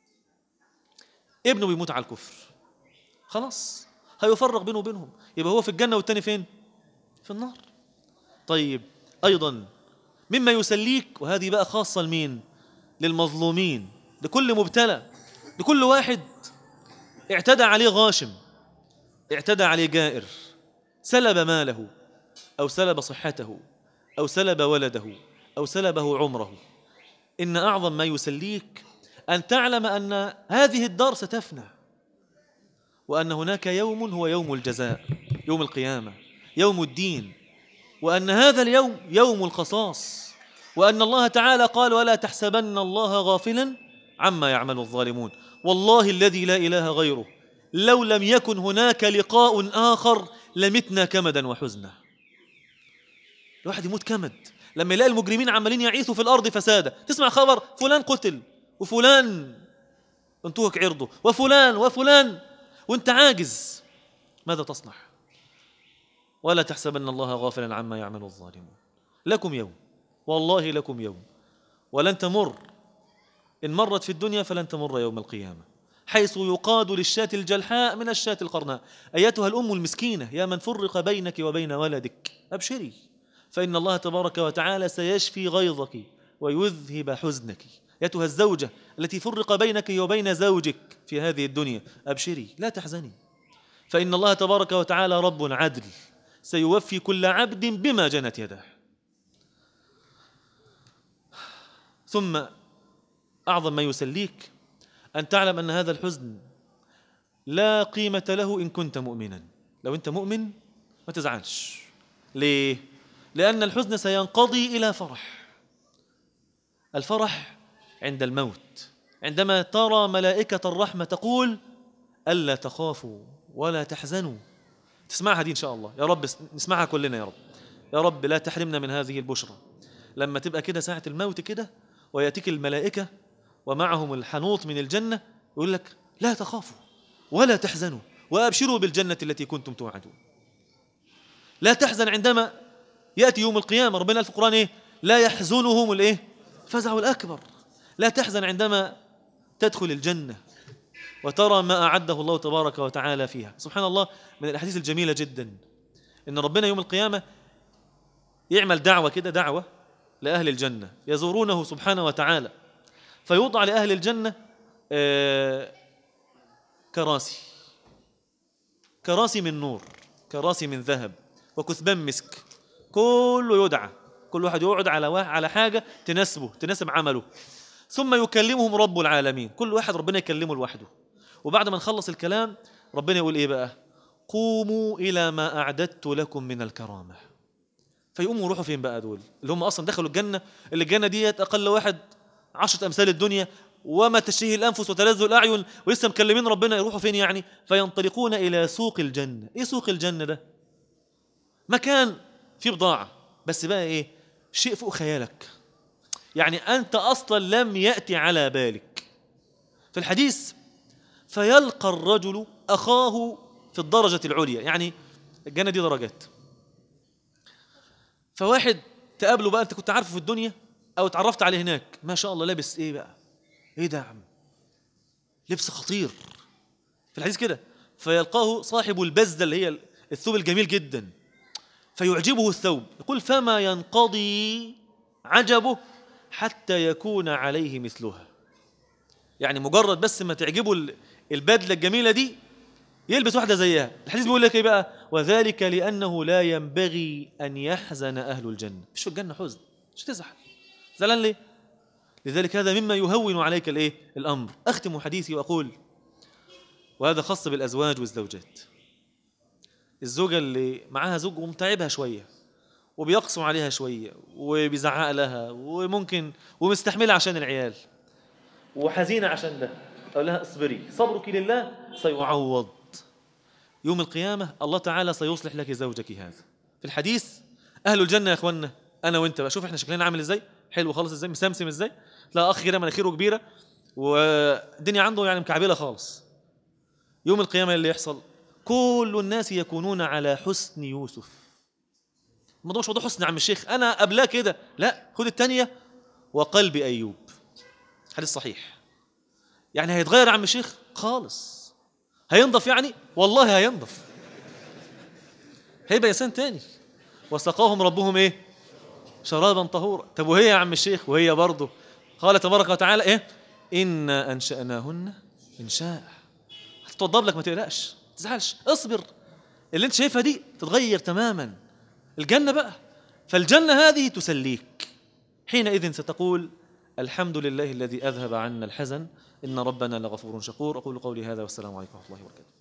ابنه بيموت على الكفر خلاص هيفرق بينه وبينهم يبقى هو في الجنه والتاني فين في النار طيب ايضا مما يسليك وهذه بقى خاصه لمين للمظلومين لكل مبتلى لكل واحد اعتدى عليه غاشم اعتدى عليه جائر سلب ماله او سلب صحته او سلب ولده او سلبه عمره ان اعظم ما يسليك ان تعلم ان هذه الدار ستفنى وان هناك يوم هو يوم الجزاء يوم القيامه يوم الدين وان هذا اليوم يوم القصاص وان الله تعالى قال ولا تحسبن الله غافلا عما يعمل الظالمون والله الذي لا اله غيره لو لم يكن هناك لقاء اخر لمتنا كمدا وحزنا الواحد يموت كمد لما يلاقي المجرمين عمالين يعيثوا في الارض فسادا تسمع خبر فلان قتل وفلان انتهك عرضه وفلان وفلان وانت عاجز ماذا تصنع ولا تحسبن الله غافلا عما يعمل الظالمون لكم يوم والله لكم يوم ولن تمر إن مرت في الدنيا فلن تمر يوم القيامة حيث يقاد للشاة الجلحاء من الشاة القرناء أيتها الأم المسكينة يا من فرق بينك وبين ولدك أبشري فإن الله تبارك وتعالى سيشفي غيظك ويذهب حزنك أيتها الزوجة التي فرق بينك وبين زوجك في هذه الدنيا أبشري لا تحزني فإن الله تبارك وتعالى رب عدل سيوفي كل عبد بما جنت يداه ثم أعظم ما يسليك أن تعلم أن هذا الحزن لا قيمة له إن كنت مؤمنا لو أنت مؤمن ما تزعلش ليه؟ لأن الحزن سينقضي إلى فرح الفرح عند الموت عندما ترى ملائكة الرحمة تقول ألا تخافوا ولا تحزنوا تسمعها دي إن شاء الله يا رب نسمعها كلنا يا رب يا رب لا تحرمنا من هذه البشرى لما تبقى كده ساعة الموت كده ويأتيك الملائكة ومعهم الحنوط من الجنة يقول لك لا تخافوا ولا تحزنوا وأبشروا بالجنة التي كنتم توعدون لا تحزن عندما يأتي يوم القيامة ربنا في القرآن إيه لا يحزنهم الإيه فزع الأكبر لا تحزن عندما تدخل الجنة وترى ما أعده الله تبارك وتعالى فيها سبحان الله من الأحاديث الجميلة جدا إن ربنا يوم القيامة يعمل دعوة كده دعوة لأهل الجنة يزورونه سبحانه وتعالى فيوضع لأهل الجنة آه، كراسي كراسي من نور كراسي من ذهب وكثبان مسك كله يدعى كل واحد يقعد على على حاجة تناسبه تناسب عمله ثم يكلمهم رب العالمين كل واحد ربنا يكلمه لوحده وبعد ما نخلص الكلام ربنا يقول ايه بقى قوموا الى ما اعددت لكم من الكرامه فيقوموا يروحوا فين بقى دول اللي هم اصلا دخلوا الجنه اللي الجنه ديت اقل واحد عشرة امثال الدنيا وما تشتهي الانفس وتلذ الاعين ولسه مكلمين ربنا يروحوا فين يعني فينطلقون الى سوق الجنه ايه سوق الجنه ده مكان فيه بضاعه بس بقى ايه شيء فوق خيالك يعني انت اصلا لم ياتي على بالك في الحديث فيلقى الرجل اخاه في الدرجه العليا يعني الجنه دي درجات فواحد تقابله بقى انت كنت عارفه في الدنيا او اتعرفت عليه هناك ما شاء الله لابس ايه بقى ايه ده يا عم لبس خطير في الحديث كده فيلقاه صاحب البزة اللي هي الثوب الجميل جدا فيعجبه الثوب يقول فما ينقضي عجبه حتى يكون عليه مثلها يعني مجرد بس ما تعجبه البدله الجميله دي يلبس واحده زيها الحديث بيقول لك ايه بقى وذلك لانه لا ينبغي ان يحزن اهل الجنه مش في الجنه حزن مش تزعل زعلان ليه لذلك هذا مما يهون عليك الايه الامر اختم حديثي واقول وهذا خاص بالازواج والزوجات الزوجه اللي معاها زوج ومتعبها شويه وبيقسم عليها شويه وبيزعق لها وممكن ومستحملها عشان العيال وحزينه عشان ده اقول لها اصبري صبرك لله سيعوض يوم القيامه الله تعالى سيصلح لك زوجك هذا في الحديث اهل الجنه يا اخوانا انا وانت بقى شوف احنا شكلنا عامل ازاي حلو خالص ازاي مسمسم ازاي لا اخ كده مناخيره كبيره والدنيا عنده يعني مكعبله خالص يوم القيامه اللي يحصل كل الناس يكونون على حسن يوسف الموضوع مش موضوع حسن يا عم الشيخ انا قبلاه كده لا خد الثانيه وقلب ايوب حديث صحيح يعني هيتغير يا عم الشيخ خالص هينضف يعني والله هينضف هيبقى انسان تاني وسقاهم ربهم ايه شرابا طهورا طب وهي يا عم الشيخ وهي برضه قال تبارك وتعالى ايه انا انشاناهن انشاء هتتوضب لك ما تقلقش ما تزعلش اصبر اللي انت شايفها دي تتغير تماما الجنه بقى فالجنه هذه تسليك حينئذ ستقول الحمد لله الذي اذهب عنا الحزن ان ربنا لغفور شكور اقول قولي هذا والسلام عليكم ورحمه الله وبركاته